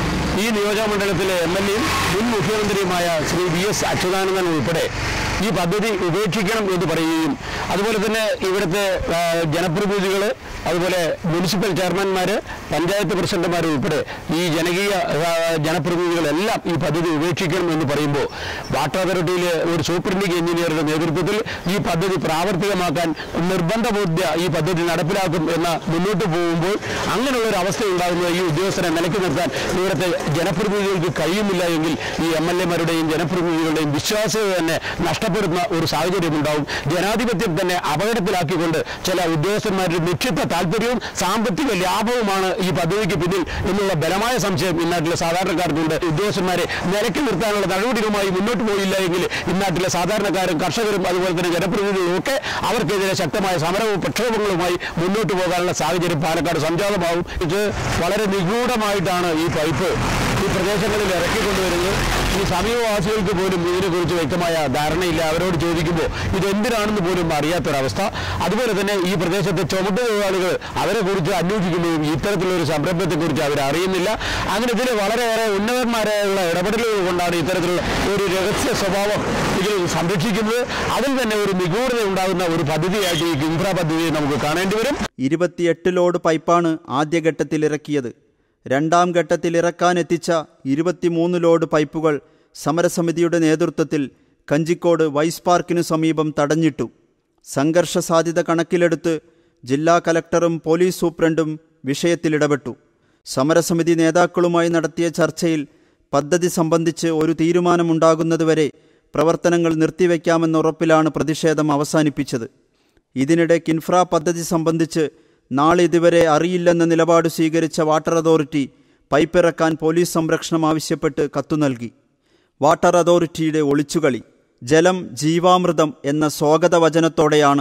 ഈ നിയോജകമണ്ഡലത്തിലെ എം എൽ എയും മുൻ മുഖ്യമന്ത്രിയുമായ ശ്രീ വി എസ് അച്യുതാനന്ദൻ ഉൾപ്പെടെ ഈ പദ്ധതി ഉപേക്ഷിക്കണം എന്ന് പറയുകയും അതുപോലെ തന്നെ ഇവിടുത്തെ ആ, ജനപ്രതിനിധികൾ അതുപോലെ മുനിസിപ്പൽ ചെയർമാൻമാർ പഞ്ചായത്ത് പ്രസിഡന്റുമാർ ഉൾപ്പെടെ ഈ ജനകീയ ആ, ജനപ്രതിനിധികളെല്ലാം ഈ പദ്ധതി ഉപേക്ഷിക്കണം എന്ന് പറയുമ്പോൾ വാട്ടർ അതോറിറ്റിയിലെ ഒരു സൂപ്രണ്ടിംഗ് എഞ്ചിനീയറുടെ നേതൃത്വത്തിൽ ഈ പദ്ധതി പ്രാവർത്തികമാക്കാൻ നിർബന്ധബോധ്യ ഈ പദ്ധതി നടപ്പിലാക്കും എന്ന മുന്നോട്ട് പോകുമ്പോൾ അങ്ങനെയുള്ള ഒരു അവസ്ഥ ഉണ്ടാകുന്നത് ഈ ഉദ്യോഗസ്ഥരെ നിലയ്ക്ക് നിർത്താൻ ഇവിടുത്തെ ജനപ്രതിനിധികൾക്ക് കഴിയുന്നില്ല എങ്കിൽ ഈ എം എൽ എമാരുടെയും ജനപ്രതിനിധികളുടെയും വിശ്വാസ്യത തന്നെ നഷ്ടപ്പെടുന്ന ഒരു സാഹചര്യം ഉണ്ടാവും ജനാധിപത്യം തന്നെ അപകടത്തിലാക്കിക്കൊണ്ട് ചില ഉദ്യോഗസ്ഥന്മാരുടെ നിക്ഷിപ്ത താല്പര്യവും സാമ്പത്തിക ലാഭവുമാണ് ഈ പദ്ധതിക്ക് പിന്നിൽ എന്നുള്ള ബലമായ സംശയം ഇന്നാട്ടിലെ സാധാരണക്കാർക്കുണ്ട് ഉദ്യോഗസ്ഥന്മാരെ നിലയ്ക്ക് നിർത്താനുള്ള നടപടികളുമായി മുന്നോട്ട് പോയില്ല എങ്കിൽ ഇന്നാട്ടിലെ സാധാരണക്കാരും കർഷകരും അതുപോലെ തന്നെ ജനപ്രതിനിധികളും ഒക്കെ അവർക്കെതിരെ ശക്തമായ സമരവും പ്രക്ഷോഭങ്ങളുമായി മുന്നോട്ട് പോകാനുള്ള സാഹചര്യം പാലക്കാട് സംജാതമാവും ഇത് വളരെ നിഗൂഢമായിട്ടാണ് ഈ പൈപ്പ് ഈ പ്രദേശങ്ങളിൽ ഇറക്കിക്കൊണ്ടുവരുന്നത് ഈ സമീപവാസികൾക്ക് പോലും ഇതിനെക്കുറിച്ച് വ്യക്തമായ ധാരണയില്ല അവരോട് ചോദിക്കുമ്പോൾ ഇതെന്തിനാണെന്ന് പോലും അറിയാത്തൊരവസ്ഥ അതുപോലെ തന്നെ ഈ പ്രദേശത്തെ ചുമട്ട് തൊഴിലാളികൾ അവരെ കുറിച്ച് അന്വേഷിക്കുമ്പോഴും ഇത്തരത്തിലൊരു സംരംഭത്തെക്കുറിച്ച് അവർ അറിയുന്നില്ല അങ്ങനെ ഇതിൽ വളരെയേറെ ഉന്നതന്മാരായുള്ള ഇടപെടലുകൾ കൊണ്ടാണ് ഇത്തരത്തിലുള്ള ഒരു രഹസ്യ സ്വഭാവം ഇതിൽ സംരക്ഷിക്കുന്നത് അതിൽ തന്നെ ഒരു നിഗൂഢത ഉണ്ടാകുന്ന ഒരു പദ്ധതിയായിട്ട് ഈ കിംഫ്ര പദ്ധതിയെ നമുക്ക് കാണേണ്ടി വരും ഇരുപത്തിയെട്ട് ലോഡ് പൈപ്പാണ് ആദ്യഘട്ടത്തിൽ ഇറക്കിയത് രണ്ടാം ഘട്ടത്തിൽ ഇറക്കാനെത്തിച്ച ഇരുപത്തിമൂന്ന് ലോഡ് പൈപ്പുകൾ സമരസമിതിയുടെ നേതൃത്വത്തിൽ കഞ്ചിക്കോട് വൈസ് പാർക്കിനു സമീപം തടഞ്ഞിട്ടു സംഘർഷ സാധ്യത കണക്കിലെടുത്ത് ജില്ലാ കലക്ടറും പോലീസ് സൂപ്രണ്ടും വിഷയത്തിലിടപെട്ടു സമരസമിതി നേതാക്കളുമായി നടത്തിയ ചർച്ചയിൽ പദ്ധതി സംബന്ധിച്ച് ഒരു തീരുമാനമുണ്ടാകുന്നതുവരെ പ്രവർത്തനങ്ങൾ നിർത്തിവെക്കാമെന്ന ഉറപ്പിലാണ് പ്രതിഷേധം അവസാനിപ്പിച്ചത് ഇതിനിടെ കിൻഫ്ര പദ്ധതി സംബന്ധിച്ച് നാളിതുവരെ അറിയില്ലെന്ന നിലപാട് സ്വീകരിച്ച വാട്ടർ അതോറിറ്റി പൈപ്പിറക്കാൻ പോലീസ് സംരക്ഷണം ആവശ്യപ്പെട്ട് കത്തു നൽകി വാട്ടർ അതോറിറ്റിയുടെ ഒളിച്ചുകളി ജലം ജീവാമൃതം എന്ന സ്വാഗത വചനത്തോടെയാണ്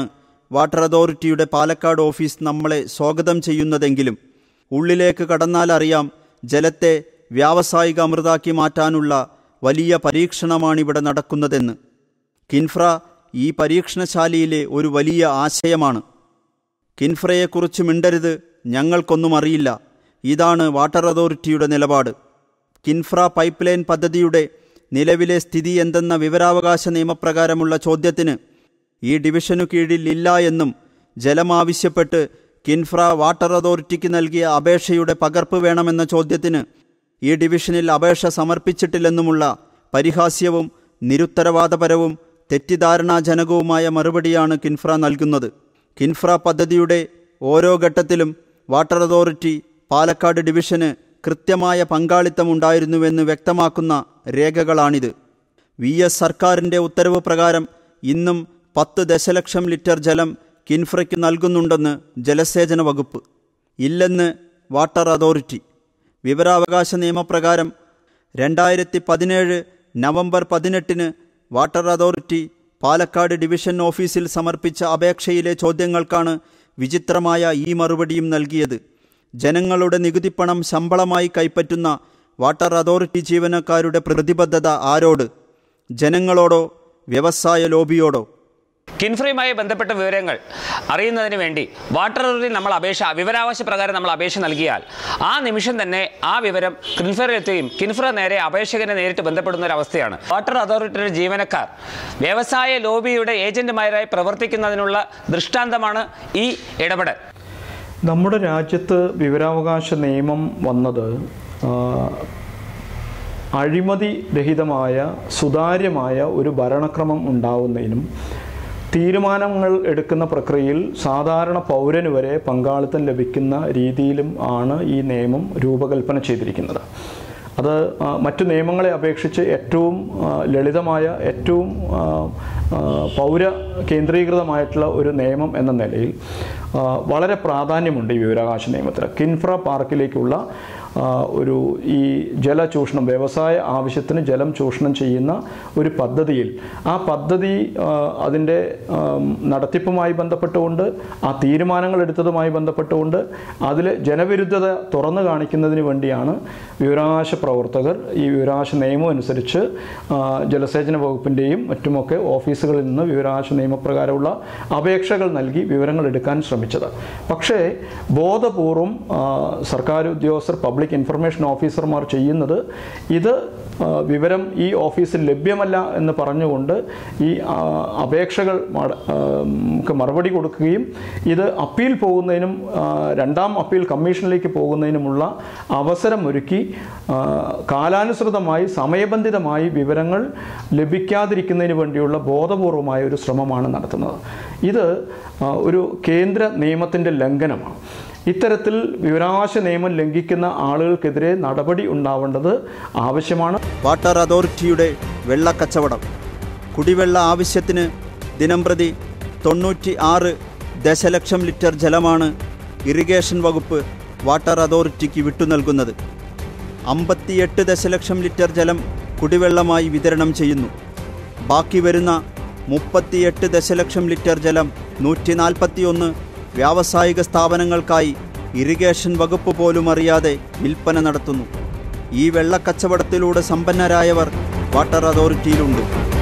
വാട്ടർ അതോറിറ്റിയുടെ പാലക്കാട് ഓഫീസ് നമ്മളെ സ്വാഗതം ചെയ്യുന്നതെങ്കിലും ഉള്ളിലേക്ക് കടന്നാൽ അറിയാം ജലത്തെ വ്യാവസായിക അമൃതാക്കി മാറ്റാനുള്ള വലിയ പരീക്ഷണമാണിവിടെ നടക്കുന്നതെന്ന് കിൻഫ്ര ഈ പരീക്ഷണശാലയിലെ ഒരു വലിയ ആശയമാണ് കിൻഫ്രയെക്കുറിച്ച് മിണ്ടരുത് ഞങ്ങൾക്കൊന്നും അറിയില്ല ഇതാണ് വാട്ടർ അതോറിറ്റിയുടെ നിലപാട് കിൻഫ്ര പൈപ്പ് ലൈൻ പദ്ധതിയുടെ നിലവിലെ സ്ഥിതി എന്തെന്ന വിവരാവകാശ നിയമപ്രകാരമുള്ള ചോദ്യത്തിന് ഈ ഡിവിഷനു കീഴിൽ ഇല്ല എന്നും ജലം ആവശ്യപ്പെട്ട് കിൻഫ്ര വാട്ടർ അതോറിറ്റിക്ക് നൽകിയ അപേക്ഷയുടെ പകർപ്പ് വേണമെന്ന ചോദ്യത്തിന് ഈ ഡിവിഷനിൽ അപേക്ഷ സമർപ്പിച്ചിട്ടില്ലെന്നുമുള്ള പരിഹാസ്യവും നിരുത്തരവാദപരവും തെറ്റിദ്ധാരണാജനകവുമായ മറുപടിയാണ് കിൻഫ്ര നൽകുന്നത് കിൻഫ്ര പദ്ധതിയുടെ ഓരോ ഘട്ടത്തിലും വാട്ടർ അതോറിറ്റി പാലക്കാട് ഡിവിഷന് കൃത്യമായ പങ്കാളിത്തമുണ്ടായിരുന്നുവെന്ന് വ്യക്തമാക്കുന്ന രേഖകളാണിത് വി എസ് സർക്കാരിൻ്റെ ഉത്തരവ് പ്രകാരം ഇന്നും പത്ത് ദശലക്ഷം ലിറ്റർ ജലം കിൻഫ്രയ്ക്ക് നൽകുന്നുണ്ടെന്ന് ജലസേചന വകുപ്പ് ഇല്ലെന്ന് വാട്ടർ അതോറിറ്റി വിവരാവകാശ നിയമപ്രകാരം രണ്ടായിരത്തി പതിനേഴ് നവംബർ പതിനെട്ടിന് വാട്ടർ അതോറിറ്റി പാലക്കാട് ഡിവിഷൻ ഓഫീസിൽ സമർപ്പിച്ച അപേക്ഷയിലെ ചോദ്യങ്ങൾക്കാണ് വിചിത്രമായ ഈ മറുപടിയും നൽകിയത് ജനങ്ങളുടെ നികുതിപ്പണം ശമ്പളമായി കൈപ്പറ്റുന്ന വാട്ടർ അതോറിറ്റി ജീവനക്കാരുടെ പ്രതിബദ്ധത ആരോട് ജനങ്ങളോടോ വ്യവസായ ലോബിയോടോ കിൻഫ്രയുമായി ബന്ധപ്പെട്ട വിവരങ്ങൾ അറിയുന്നതിന് വേണ്ടി വാട്ടർ അതോറിറ്റി നമ്മൾ അപേക്ഷ വിവരാവകാശ പ്രകാരം നമ്മൾ അപേക്ഷ നൽകിയാൽ ആ നിമിഷം തന്നെ ആ വിവരം കിൻഫ്രയിലെത്തുകയും കിൻഫ്ര നേരെ അപേക്ഷകനെ നേരിട്ട് ബന്ധപ്പെടുന്ന ഒരു അവസ്ഥയാണ് വാട്ടർ അതോറിറ്റിയുടെ ജീവനക്കാർ വ്യവസായ ലോബിയുടെ ഏജന്റുമാരായി പ്രവർത്തിക്കുന്നതിനുള്ള ദൃഷ്ടാന്തമാണ് ഈ ഇടപെടൽ നമ്മുടെ രാജ്യത്ത് വിവരാവകാശ നിയമം വന്നത് ആ, അഴിമതി രഹിതമായ സുതാര്യമായ ഒരു ഭരണക്രമം ഉണ്ടാവുന്നതിനും തീരുമാനങ്ങൾ എടുക്കുന്ന പ്രക്രിയയിൽ സാധാരണ പൗരന് വരെ പങ്കാളിത്തം ലഭിക്കുന്ന രീതിയിലും ആണ് ഈ നിയമം രൂപകൽപ്പന ചെയ്തിരിക്കുന്നത് അത് ആ, മറ്റു നിയമങ്ങളെ അപേക്ഷിച്ച് ഏറ്റവും ആ, ലളിതമായ ഏറ്റവും ആ, ആ, പൗര കേന്ദ്രീകൃതമായിട്ടുള്ള ഒരു നിയമം എന്ന നിലയിൽ ആ, വളരെ പ്രാധാന്യമുണ്ട് ഈ വിവരാവകാശ നിയമത്തിന് കിൻഫ്ര പാർക്കിലേക്കുള്ള ആ, ഒരു ഈ ജലചൂഷണം വ്യവസായ ആവശ്യത്തിന് ജലം ചൂഷണം ചെയ്യുന്ന ഒരു പദ്ധതിയിൽ ആ പദ്ധതി ആ, അതിൻ്റെ ആം, നടത്തിപ്പുമായി ബന്ധപ്പെട്ടുകൊണ്ട് ആ തീരുമാനങ്ങൾ എടുത്തതുമായി ബന്ധപ്പെട്ടുകൊണ്ട് അതിൽ ജനവിരുദ്ധത തുറന്നു കാണിക്കുന്നതിന് വേണ്ടിയാണ് വിവരാവകാശ പ്രവർത്തകർ ഈ വിവരാവകാശ നിയമം അനുസരിച്ച് ആ, ജലസേചന വകുപ്പിൻ്റെയും മറ്റുമൊക്കെ ഓഫീസുകളിൽ നിന്ന് വിവരാവകാശ നിയമപ്രകാരമുള്ള അപേക്ഷകൾ നൽകി വിവരങ്ങൾ എടുക്കാൻ ശ്രമിച്ചത് പക്ഷേ ബോധപൂർവം ആ, സർക്കാർ ഉദ്യോഗസ്ഥർ പബ്ലിക് ഇൻഫർമേഷൻ ഓഫീസർമാർ ചെയ്യുന്നത് ഇത് ആ, വിവരം ഈ ഓഫീസിൽ ലഭ്യമല്ല എന്ന് പറഞ്ഞുകൊണ്ട് ഈ ആ, അപേക്ഷകൾ മട- ആ, ക്ക് മറുപടി കൊടുക്കുകയും ഇത് അപ്പീൽ പോകുന്നതിനും ആ, രണ്ടാം അപ്പീൽ കമ്മീഷനിലേക്ക് പോകുന്നതിനുമുള്ള അവസരമൊരുക്കി ആ, കാലാനുസൃതമായി സമയബന്ധിതമായി വിവരങ്ങൾ ലഭിക്കാതിരിക്കുന്നതിന് വേണ്ടിയുള്ള ബോധപൂർവമായ ഒരു ശ്രമമാണ് നടത്തുന്നത് ഇത് ആ, ഒരു കേന്ദ്ര നിയമത്തിൻ്റെ ലംഘനമാണ് ഇത്തരത്തിൽ വിവരാവകാശ നിയമം ലംഘിക്കുന്ന ആളുകൾക്കെതിരെ നടപടി ഉണ്ടാവേണ്ടത് ആവശ്യമാണ് വാട്ടർ അതോറിറ്റിയുടെ വെള്ളക്കച്ചവടം കുടിവെള്ള ആവശ്യത്തിന് ദിനംപ്രതി തൊണ്ണൂറ്റി ആറ് ദശലക്ഷം ലിറ്റർ ജലമാണ് ഇറിഗേഷൻ വകുപ്പ് വാട്ടർ അതോറിറ്റിക്ക് വിട്ടു നൽകുന്നത് അമ്പത്തിയെട്ട് ദശലക്ഷം ലിറ്റർ ജലം കുടിവെള്ളമായി വിതരണം ചെയ്യുന്നു ബാക്കി വരുന്ന മുപ്പത്തിയെട്ട് ദശലക്ഷം ലിറ്റർ ജലം നൂറ്റി നാൽപ്പത്തിയൊന്ന് വ്യാവസായിക സ്ഥാപനങ്ങൾക്കായി ഇറിഗേഷൻ വകുപ്പ് പോലും അറിയാതെ വിൽപ്പന നടത്തുന്നു ഈ വെള്ളക്കച്ചവടത്തിലൂടെ സമ്പന്നരായവർ വാട്ടർ അതോറിറ്റിയിലുണ്ട്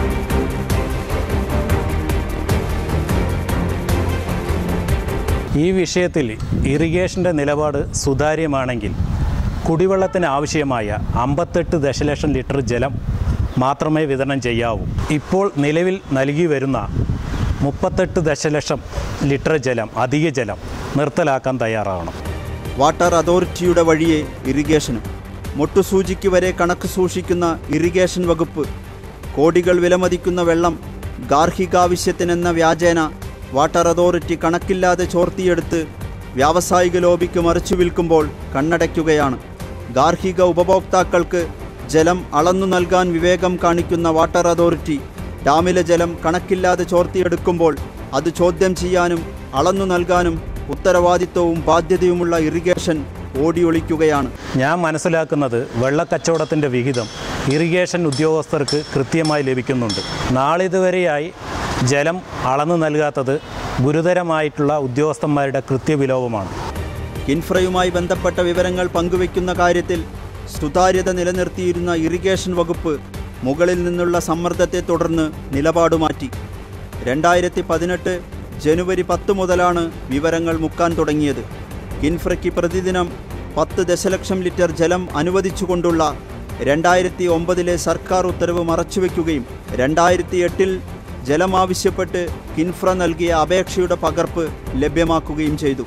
ഈ വിഷയത്തിൽ ഇറിഗേഷൻ്റെ നിലപാട് സുതാര്യമാണെങ്കിൽ കുടിവെള്ളത്തിന് ആവശ്യമായ അമ്പത്തെട്ട് ദശലക്ഷം ലിറ്റർ ജലം മാത്രമേ വിതരണം ചെയ്യാവൂ ഇപ്പോൾ നിലവിൽ നൽകി വരുന്ന മുപ്പത്തെട്ട് ദശലക്ഷം ലിറ്റർ ജലം അധിക ജലം നിർത്തലാക്കാൻ തയ്യാറാവണം വാട്ടർ അതോറിറ്റിയുടെ വഴിയെ ഇറിഗേഷനും മൊട്ടുസൂചിക്ക് വരെ കണക്ക് സൂക്ഷിക്കുന്ന ഇറിഗേഷൻ വകുപ്പ് കോടികൾ വിലമതിക്കുന്ന വെള്ളം ഗാർഹികാവശ്യത്തിനെന്ന വ്യാജേന വാട്ടർ അതോറിറ്റി കണക്കില്ലാതെ ചോർത്തിയെടുത്ത് വ്യാവസായിക ലോബിക്ക് മറിച്ചു വിൽക്കുമ്പോൾ കണ്ണടയ്ക്കുകയാണ് ഗാർഹിക ഉപഭോക്താക്കൾക്ക് ജലം അളന്നു നൽകാൻ വിവേകം കാണിക്കുന്ന വാട്ടർ അതോറിറ്റി ഡാമിലെ ജലം കണക്കില്ലാതെ ചോർത്തിയെടുക്കുമ്പോൾ അത് ചോദ്യം ചെയ്യാനും അളന്നു നൽകാനും ഉത്തരവാദിത്വവും ബാധ്യതയുമുള്ള ഇറിഗേഷൻ ഓടിയൊളിക്കുകയാണ് ഞാൻ മനസ്സിലാക്കുന്നത് വെള്ളക്കച്ചവടത്തിൻ്റെ വിഹിതം ഇറിഗേഷൻ ഉദ്യോഗസ്ഥർക്ക് കൃത്യമായി ലഭിക്കുന്നുണ്ട് നാളിതുവരെയായി ജലം അളന്നു നൽകാത്തത് ഗുരുതരമായിട്ടുള്ള ഉദ്യോഗസ്ഥന്മാരുടെ കൃത്യവിലോപമാണ് കിൻഫ്രയുമായി ബന്ധപ്പെട്ട വിവരങ്ങൾ പങ്കുവയ്ക്കുന്ന കാര്യത്തിൽ സുതാര്യത നിലനിർത്തിയിരുന്ന ഇറിഗേഷൻ വകുപ്പ് മുകളിൽ നിന്നുള്ള സമ്മർദ്ദത്തെ തുടർന്ന് നിലപാട് മാറ്റി രണ്ടായിരത്തി പതിനെട്ട് ജനുവരി പത്ത് മുതലാണ് വിവരങ്ങൾ മുക്കാൻ തുടങ്ങിയത് കിൻഫ്രയ്ക്ക് പ്രതിദിനം പത്ത് ദശലക്ഷം ലിറ്റർ ജലം അനുവദിച്ചുകൊണ്ടുള്ള രണ്ടായിരത്തി ഒമ്പതിലെ സർക്കാർ ഉത്തരവ് മറച്ചുവെക്കുകയും രണ്ടായിരത്തി എട്ടിൽ ജലം ആവശ്യപ്പെട്ട് കിൻഫ്ര നൽകിയ അപേക്ഷയുടെ പകർപ്പ് ലഭ്യമാക്കുകയും ചെയ്തു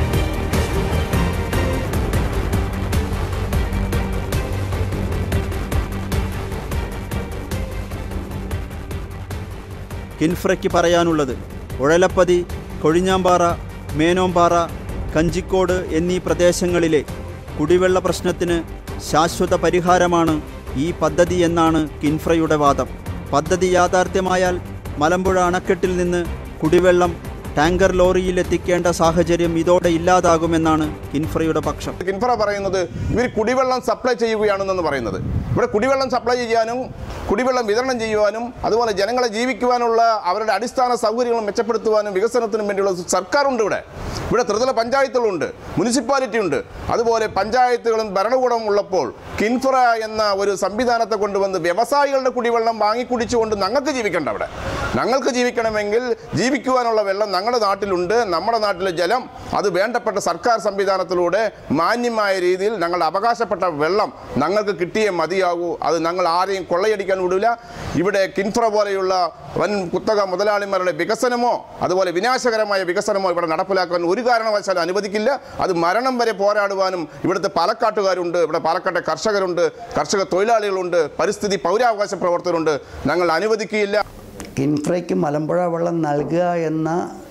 കിൻഫ്രയ്ക്ക് പറയാനുള്ളത് ഉഴലപ്പതി കൊഴിഞ്ഞാമ്പാറ മേനോമ്പാറ കഞ്ചിക്കോട് എന്നീ പ്രദേശങ്ങളിലെ കുടിവെള്ള പ്രശ്നത്തിന് ശാശ്വത പരിഹാരമാണ് ഈ പദ്ധതി എന്നാണ് കിൻഫ്രയുടെ വാദം പദ്ധതി യാഥാർത്ഥ്യമായാൽ മലമ്പുഴ അണക്കെട്ടിൽ നിന്ന് കുടിവെള്ളം ടാങ്കർ ലോറിയിൽ എത്തിക്കേണ്ട സാഹചര്യം ഇതോടെ ഇല്ലാതാകുമെന്നാണ് കിൻഫ്രയുടെ പക്ഷം കിൻഫ്ര പറയുന്നത് ഇവർ കുടിവെള്ളം സപ്ലൈ ചെയ്യുകയാണെന്നാണ് പറയുന്നത് ഇവിടെ കുടിവെള്ളം സപ്ലൈ ചെയ്യാനും കുടിവെള്ളം വിതരണം ചെയ്യുവാനും അതുപോലെ ജനങ്ങളെ ജീവിക്കുവാനുള്ള അവരുടെ അടിസ്ഥാന സൗകര്യങ്ങൾ മെച്ചപ്പെടുത്തുവാനും വികസനത്തിനും വേണ്ടിയുള്ള സർക്കാരുണ്ട് ഇവിടെ ഇവിടെ ത്രിതല പഞ്ചായത്തുകളുണ്ട് മുനിസിപ്പാലിറ്റി ഉണ്ട് അതുപോലെ പഞ്ചായത്തുകളും ഭരണകൂടവും ഉള്ളപ്പോൾ കിൻഫ്ര എന്ന ഒരു സംവിധാനത്തെ കൊണ്ടുവന്ന് വ്യവസായികളുടെ കുടിവെള്ളം വാങ്ങിക്കുടിച്ചുകൊണ്ട് ഞങ്ങൾക്ക് ജീവിക്കേണ്ട അവിടെ ഞങ്ങൾക്ക് ജീവിക്കണമെങ്കിൽ ജീവിക്കുവാനുള്ള വെള്ളം ഞങ്ങളുടെ നാട്ടിലുണ്ട് നമ്മുടെ നാട്ടിലെ ജലം അത് വേണ്ടപ്പെട്ട സർക്കാർ സംവിധാനത്തിലൂടെ മാന്യമായ രീതിയിൽ ഞങ്ങളുടെ അവകാശപ്പെട്ട വെള്ളം ഞങ്ങൾക്ക് കിട്ടിയേ മതിയാകൂ അത് ഞങ്ങൾ ആരെയും കൊള്ളയടിക്കാൻ വിടില്ല ഇവിടെ കിൻഫ്ര പോലെയുള്ള വൻ കുത്തക മുതലാളിമാരുടെ വികസനമോ അതുപോലെ വിനാശകരമായ വികസനമോ ഇവിടെ നടപ്പിലാക്കാൻ ഒരു കാരണവശാലും അനുവദിക്കില്ല അത് മരണം വരെ പോരാടുവാനും ഇവിടുത്തെ പാലക്കാട്ടുകാരുണ്ട് ഇവിടെ പാലക്കാട്ടെ കർഷകരുണ്ട് കർഷക തൊഴിലാളികളുണ്ട് പരിസ്ഥിതി പൗരാവകാശ പ്രവർത്തകരുണ്ട് ഞങ്ങൾ അനുവദിക്കുകയില്ല കിൻഫ്രയ്ക്ക് മലമ്പുഴ വെള്ളം നൽകുക എന്ന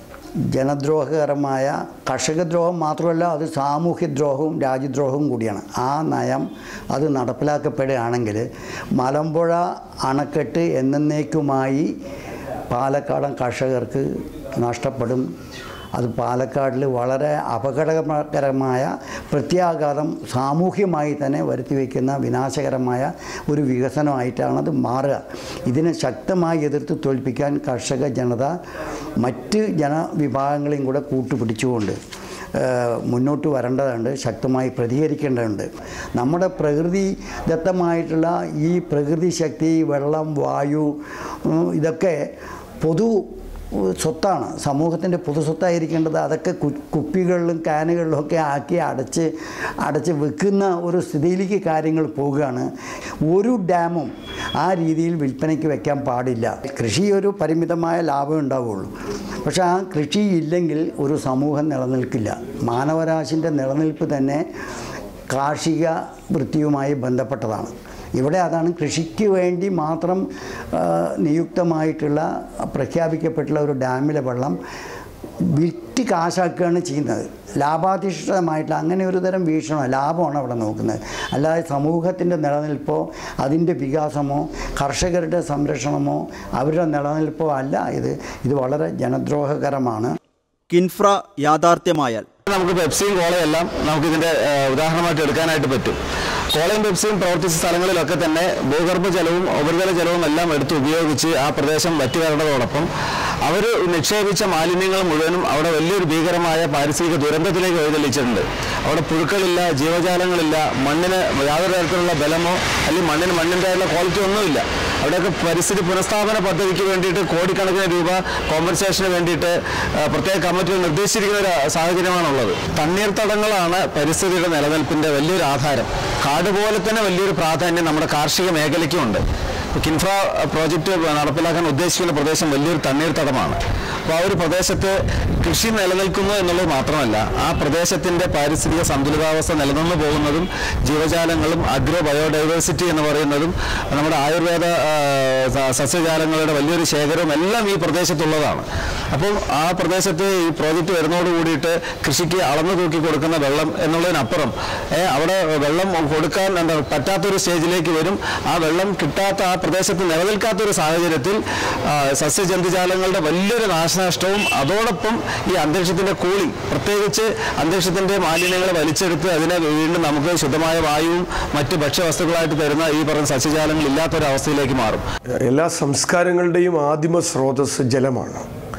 ജനദ്രോഹകരമായ കർഷകദ്രോഹം മാത്രമല്ല അത് സാമൂഹ്യദ്രോഹവും രാജ്യദ്രോഹവും കൂടിയാണ് ആ നയം അത് നടപ്പിലാക്കപ്പെടുകയാണെങ്കിൽ മലമ്പുഴ അണക്കെട്ട് എന്നേക്കുമായി പാലക്കാടൻ കർഷകർക്ക് നഷ്ടപ്പെടും അത് പാലക്കാടിൽ വളരെ അപകടകരമായ പ്രത്യാഘാതം സാമൂഹ്യമായി തന്നെ വരുത്തി വയ്ക്കുന്ന വിനാശകരമായ ഒരു വികസനമായിട്ടാണ് അത് മാറുക ഇതിനെ ശക്തമായി എതിർത്ത് തോൽപ്പിക്കാൻ കർഷക ജനത മറ്റ് ജനവിഭാഗങ്ങളെയും കൂടെ കൂട്ടുപിടിച്ചുകൊണ്ട് ഏഹ് മുന്നോട്ട് വരേണ്ടതുണ്ട് ശക്തമായി പ്രതികരിക്കേണ്ടതുണ്ട് നമ്മുടെ പ്രകൃതി ദത്തമായിട്ടുള്ള ഈ പ്രകൃതി ശക്തി വെള്ളം വായു ഉം, ഇതൊക്കെ പൊതു സ്വത്താണ് സമൂഹത്തിൻ്റെ പൊതുസ്വത്തായിരിക്കേണ്ടത് അതൊക്കെ കു കുപ്പികളിലും കാനുകളിലും ഒക്കെ ആക്കി അടച്ച് അടച്ച് വെക്കുന്ന ഒരു സ്ഥിതിയിലേക്ക് കാര്യങ്ങൾ പോവുകയാണ് ഒരു ഡാമും ആ രീതിയിൽ വിൽപ്പനയ്ക്ക് വെക്കാൻ പാടില്ല കൃഷി ഒരു പരിമിതമായ ലാഭം ഉണ്ടാവുകയുള്ളൂ പക്ഷേ ആ കൃഷി ഇല്ലെങ്കിൽ ഒരു സമൂഹം നിലനിൽക്കില്ല മാനവരാശിൻ്റെ നിലനിൽപ്പ് തന്നെ കാർഷിക വൃത്തിയുമായി ബന്ധപ്പെട്ടതാണ് ഇവിടെ അതാണ് കൃഷിക്ക് വേണ്ടി മാത്രം ആ, നിയുക്തമായിട്ടുള്ള പ്രഖ്യാപിക്കപ്പെട്ടുള്ള ഒരു ഡാമിലെ വെള്ളം വിറ്റ് കാശാക്കുകയാണ് ചെയ്യുന്നത് ലാഭാധിഷ്ഠിതമായിട്ടുള്ള അങ്ങനെ ഒരു തരം വീക്ഷണം ലാഭമാണ് അവിടെ നോക്കുന്നത് അല്ലാതെ സമൂഹത്തിൻ്റെ നിലനിൽപ്പോ അതിൻ്റെ വികാസമോ കർഷകരുടെ സംരക്ഷണമോ അവരുടെ നിലനിൽപ്പോ അല്ല ഇത് ഇത് വളരെ ജനദ്രോഹകരമാണ് കിൻഫ്ര യാഥാർത്ഥ്യമായാൽ നമുക്ക് പെപ്സിയും കോളയും എല്ലാം നമുക്ക് ഇതിന്റെ ഏഹ്, ഉദാഹരണമായിട്ട് എടുക്കാനായിട്ട് പറ്റും കോളയും പെപ്സിയും പ്രവർത്തിച്ച സ്ഥലങ്ങളിലൊക്കെ തന്നെ ഭൂഗർഭ ജലവും ഉപരിതല ജലവും എല്ലാം എടുത്ത് ഉപയോഗിച്ച് ആ പ്രദേശം വറ്റിവരേണ്ടതോടൊപ്പം അവർ നിക്ഷേപിച്ച മാലിന്യങ്ങൾ മുഴുവനും അവിടെ വലിയൊരു ഭീകരമായ പാരിസ്ഥിതിക ദുരന്തത്തിലേക്ക് വഴിതെളിച്ചിട്ടുണ്ട് അവിടെ പുഴുക്കളില്ല ജീവജാലങ്ങളില്ല മണ്ണിന് യാതൊരു തരത്തിലുള്ള ബലമോ അല്ലെങ്കിൽ മണ്ണിന് മണ്ണിൻ്റെതായുള്ള ക്വാളിറ്റി ഒന്നുമില്ല അവിടെയൊക്കെ പരിസ്ഥിതി പുനഃസ്ഥാപന പദ്ധതിക്ക് വേണ്ടിയിട്ട് കോടിക്കണക്കിന് രൂപ കോമ്പൻസേഷന് വേണ്ടിയിട്ട് ആ, പ്രത്യേക കമ്മിറ്റികൾ നിർദ്ദേശിച്ചിരിക്കുന്ന ഒരു സാഹചര്യമാണുള്ളത് തണ്ണീർത്തടങ്ങളാണ് പരിസ്ഥിതിയുടെ നിലനിൽപ്പിൻ്റെ വലിയൊരു ആധാരം കാട് പോലെ തന്നെ വലിയൊരു പ്രാധാന്യം നമ്മുടെ കാർഷിക മേഖലയ്ക്കുമുണ്ട് കിൻഫ്ര പ്രോജക്റ്റ് നടപ്പിലാക്കാൻ ഉദ്ദേശിക്കുന്ന പ്രദേശം വലിയൊരു തണ്ണീർത്തടമാണ് അപ്പോൾ ആ ഒരു പ്രദേശത്ത് കൃഷി നിലനിൽക്കുന്നു എന്നുള്ളത് മാത്രമല്ല ആ പ്രദേശത്തിൻ്റെ പാരിസ്ഥിതിക സന്തുലിതാവസ്ഥ നിലനിന്ന് പോകുന്നതും ജീവജാലങ്ങളും അഗ്രോ ബയോഡൈവേഴ്സിറ്റി എന്ന് പറയുന്നതും നമ്മുടെ ആയുർവേദ ആ, സ- സസ്യജാലങ്ങളുടെ വലിയൊരു ശേഖരവും എല്ലാം ഈ പ്രദേശത്തുള്ളതാണ് അപ്പോൾ ആ പ്രദേശത്ത് ഈ പ്രോജക്റ്റ് വരുന്നതോട് കൂടിയിട്ട് കൃഷിക്ക് അളന്നു തൂക്കി കൊടുക്കുന്ന വെള്ളം എന്നുള്ളതിനപ്പുറം ഏ, അവിടെ വെള്ളം കൊടുക്കാൻ എന്താ പറ്റാത്തൊരു സ്റ്റേജിലേക്ക് വരും ആ വെള്ളം കിട്ടാത്ത ആ പ്രദേശത്ത് നിലനിൽക്കാത്തൊരു സാഹചര്യത്തിൽ ആ, സസ്യജന്തുജാലങ്ങളുടെ വലിയൊരു നാശനഷ്ടവും അതോടൊപ്പം ഈ അന്തരീക്ഷത്തിൻ്റെ കൂളിംഗ് പ്രത്യേകിച്ച് അന്തരീക്ഷത്തിൻ്റെ മാലിന്യങ്ങളെ വലിച്ചെടുത്ത് അതിനെ വീണ്ടും നമുക്ക് ശുദ്ധമായ വായുവും മറ്റ് ഭക്ഷ്യവസ്തുക്കളായിട്ട് തരുന്ന ഈ പറയുന്ന സസ്യജാലങ്ങൾ ഇല്ലാത്തൊരവസ്ഥയിലേക്ക് മാറും എല്ലാ സംസ്കാരങ്ങളുടെയും ആദിമ സ്രോതസ് ജലമാണ്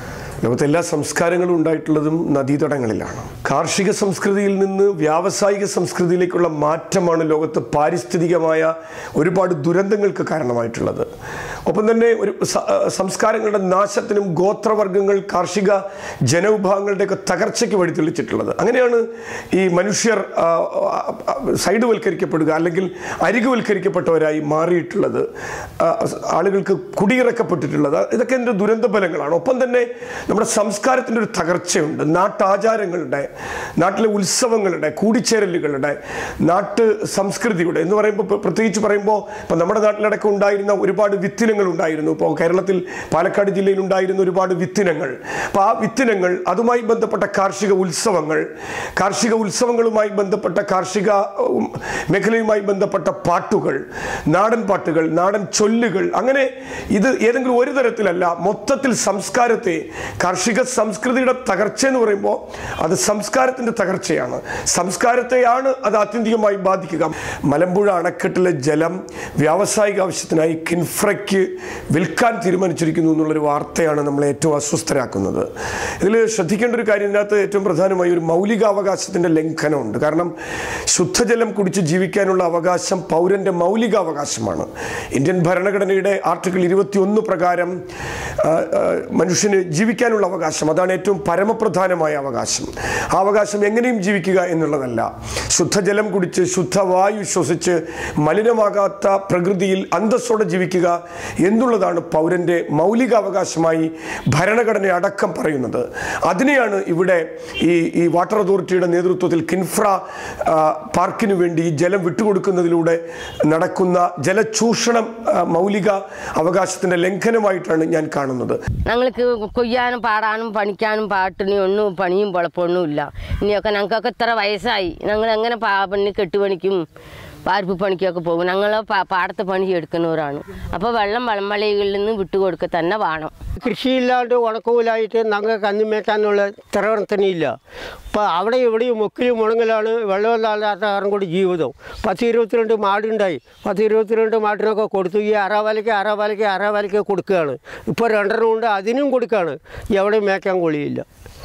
ലോകത്തെ എല്ലാ സംസ്കാരങ്ങളും ഉണ്ടായിട്ടുള്ളതും നദീതടങ്ങളിലാണ് കാർഷിക സംസ്കൃതിയിൽ നിന്ന് വ്യാവസായിക സംസ്കൃതിയിലേക്കുള്ള മാറ്റമാണ് ലോകത്ത് പാരിസ്ഥിതികമായ ഒരുപാട് ദുരന്തങ്ങൾക്ക് കാരണമായിട്ടുള്ളത് ഒപ്പം തന്നെ ഒരു സ- സംസ്കാരങ്ങളുടെ നാശത്തിനും ഗോത്രവർഗ്ഗങ്ങൾ കാർഷിക ജനവിഭാഗങ്ങളുടെയൊക്കെ തകർച്ചയ്ക്ക് വഴി തെളിച്ചിട്ടുള്ളത് അങ്ങനെയാണ് ഈ മനുഷ്യർ ആ, ആ, സൈഡ് വൽക്കരിക്കപ്പെടുക അല്ലെങ്കിൽ അരികുവൽക്കരിക്കപ്പെട്ടവരായി മാറിയിട്ടുള്ളത് ആ, ആളുകൾക്ക് കുടിയിറക്കപ്പെട്ടിട്ടുള്ളത് ഇതൊക്കെ എൻ്റെ ദുരന്ത ഫലങ്ങളാണ് ഒപ്പം തന്നെ നമ്മുടെ സംസ്കാരത്തിൻ്റെ ഒരു തകർച്ചയുണ്ട് നാട്ടാചാരങ്ങളുടെ നാട്ടിലെ ഉത്സവങ്ങളുടെ കൂടിച്ചേരലുകളുടെ നാട്ട് സംസ്കൃതിയുടെ എന്ന് പറയുമ്പോൾ ഇപ്പൊ പ്രത്യേകിച്ച് പറയുമ്പോൾ ഇപ്പം നമ്മുടെ നാട്ടിലടക്കം ഉണ്ടായിരുന്ന ഒരുപാട് വിത്തിനങ്ങൾ ഉണ്ടായിരുന്നു ഇപ്പോൾ കേരളത്തിൽ പാലക്കാട് ജില്ലയിൽ ഉണ്ടായിരുന്ന ഒരുപാട് വിത്തിനങ്ങൾ അപ്പോൾ ആ വിത്തിനങ്ങൾ അതുമായി ബന്ധപ്പെട്ട കാർഷിക ഉത്സവങ്ങൾ കാർഷിക ഉത്സവങ്ങളുമായി ബന്ധപ്പെട്ട കാർഷിക ഉം, മേഖലയുമായി ബന്ധപ്പെട്ട പാട്ടുകൾ നാടൻ പാട്ടുകൾ നാടൻ ചൊല്ലുകൾ അങ്ങനെ ഇത് ഏതെങ്കിലും ഒരു തരത്തിലല്ല മൊത്തത്തിൽ സംസ്കാരത്തെ കാർഷിക സംസ്കൃതിയുടെ തകർച്ച എന്ന് പറയുമ്പോൾ അത് സംസ്കാരത്തിൻ്റെ തകർച്ചയാണ് സംസ്കാരത്തെയാണ് അത് ആത്യന്തികമായി ബാധിക്കുക മലമ്പുഴ അണക്കെട്ടിലെ ജലം വ്യാവസായിക ആവശ്യത്തിനായി കിൻഫ്രയ്ക്ക് വിൽക്കാൻ തീരുമാനിച്ചിരിക്കുന്നു എന്നുള്ളൊരു വാർത്തയാണ് നമ്മളെ ഏറ്റവും അസ്വസ്ഥരാക്കുന്നത് ഇതിൽ ശ്രദ്ധിക്കേണ്ട ഒരു കാര്യം ഇതിനകത്ത് ഏറ്റവും പ്രധാനമായി ഒരു മൗലികാവകാശത്തിൻ്റെ ലംഘനമുണ്ട് കാരണം ശുദ്ധജലം കുടിച്ച് ജീവിക്കാനുള്ള അവകാശം പൗരൻ്റെ മൗലികാവകാശമാണ് ഇന്ത്യൻ ഭരണഘടനയുടെ ആർട്ടിക്കിൾ ഇരുപത്തിയൊന്ന് പ്രകാരം ആ, ആ, മനുഷ്യന് ജീവിക്കാനുള്ള അവകാശം അതാണ് ഏറ്റവും പരമപ്രധാനമായ അവകാശം ആ അവകാശം എങ്ങനെയും ജീവിക്കുക എന്നുള്ളതല്ല ശുദ്ധജലം കുടിച്ച് ശുദ്ധവായു ശ്വസിച്ച് മലിനമാകാത്ത പ്രകൃതിയിൽ അന്തസ്സോടെ ജീവിക്കുക എന്നുള്ളതാണ് പൗരൻ്റെ മൗലികാവകാശമായി ഭരണഘടന അടക്കം പറയുന്നത് അതിനെയാണ് ഇവിടെ ഈ ഈ വാട്ടർ അതോറിറ്റിയുടെ നേതൃത്വത്തിൽ കിൻഫ്ര ആ, പാർക്കിന് വേണ്ടി ഈ ജലം വിട്ടുകൊടുക്കുന്നതിലൂടെ നടക്കുന്ന ജലചൂഷണം ആ, മൗലിക അവകാശത്തിൻ്റെ ലംഘനമായിട്ടാണ് ഞാൻ കാണുന്നത് ഞങ്ങൾക്ക് കൊയ്യാനും പാടാനും പണിക്കാനും പാട്ടിനും ഒന്നും പണിയും പൊളപ്പൊന്നും ഇല്ല ഇനിയൊക്കെ ഞങ്ങൾക്കൊക്കെ ഇത്ര വയസ്സായി ഞങ്ങൾ എങ്ങനെ പാ പണി കെട്ടുപണിക്കും വാർപ്പ് പണിക്കൊക്കെ പോകും ഞങ്ങൾ പാടത്ത് പണി എടുക്കുന്നവരാണ് അപ്പോൾ വെള്ളം വെള്ളംവളികളിൽ നിന്ന് വിട്ടുകൊടുക്കുക തന്നെ വേണം കൃഷിയില്ലാണ്ട് ഉണക്കവുലായിട്ട് ഞങ്ങൾക്ക് കന്നി മേയ്ക്കാനുള്ള തിറവണത്തനിയില്ല അപ്പോൾ അവിടെ ഇവിടെയും മുക്കിലും മുണങ്ങിലാണ് വെള്ളമില്ലാത്ത കാരണം കൂടി ജീവിതം പത്ത് ഇരുപത്തിരണ്ട് മാടുണ്ടായി പത്ത് ഇരുപത്തിരണ്ട് മാടിനൊക്കെ കൊടുത്തു ഈ അറവലയ്ക്ക് അറവലയ്ക്ക് അറവലയ്ക്ക് കൊടുക്കുകയാണ് ഇപ്പോൾ രണ്ടെണ്ണം ഉണ്ട് അതിനും കൊടുക്കുകയാണ് എവിടെയും മേയ്ക്കാൻ കൊള്ളിയില്ല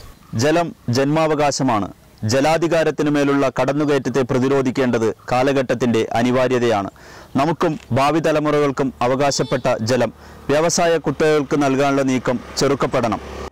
ജലം ജന്മാവകാശമാണ് ജലാധികാരത്തിനു മേലുള്ള കടന്നുകയറ്റത്തെ പ്രതിരോധിക്കേണ്ടത് കാലഘട്ടത്തിന്റെ അനിവാര്യതയാണ് നമുക്കും ഭാവി തലമുറകൾക്കും അവകാശപ്പെട്ട ജലം വ്യവസായ കുത്തകൾക്ക് നൽകാനുള്ള നീക്കം ചെറുക്കപ്പെടണം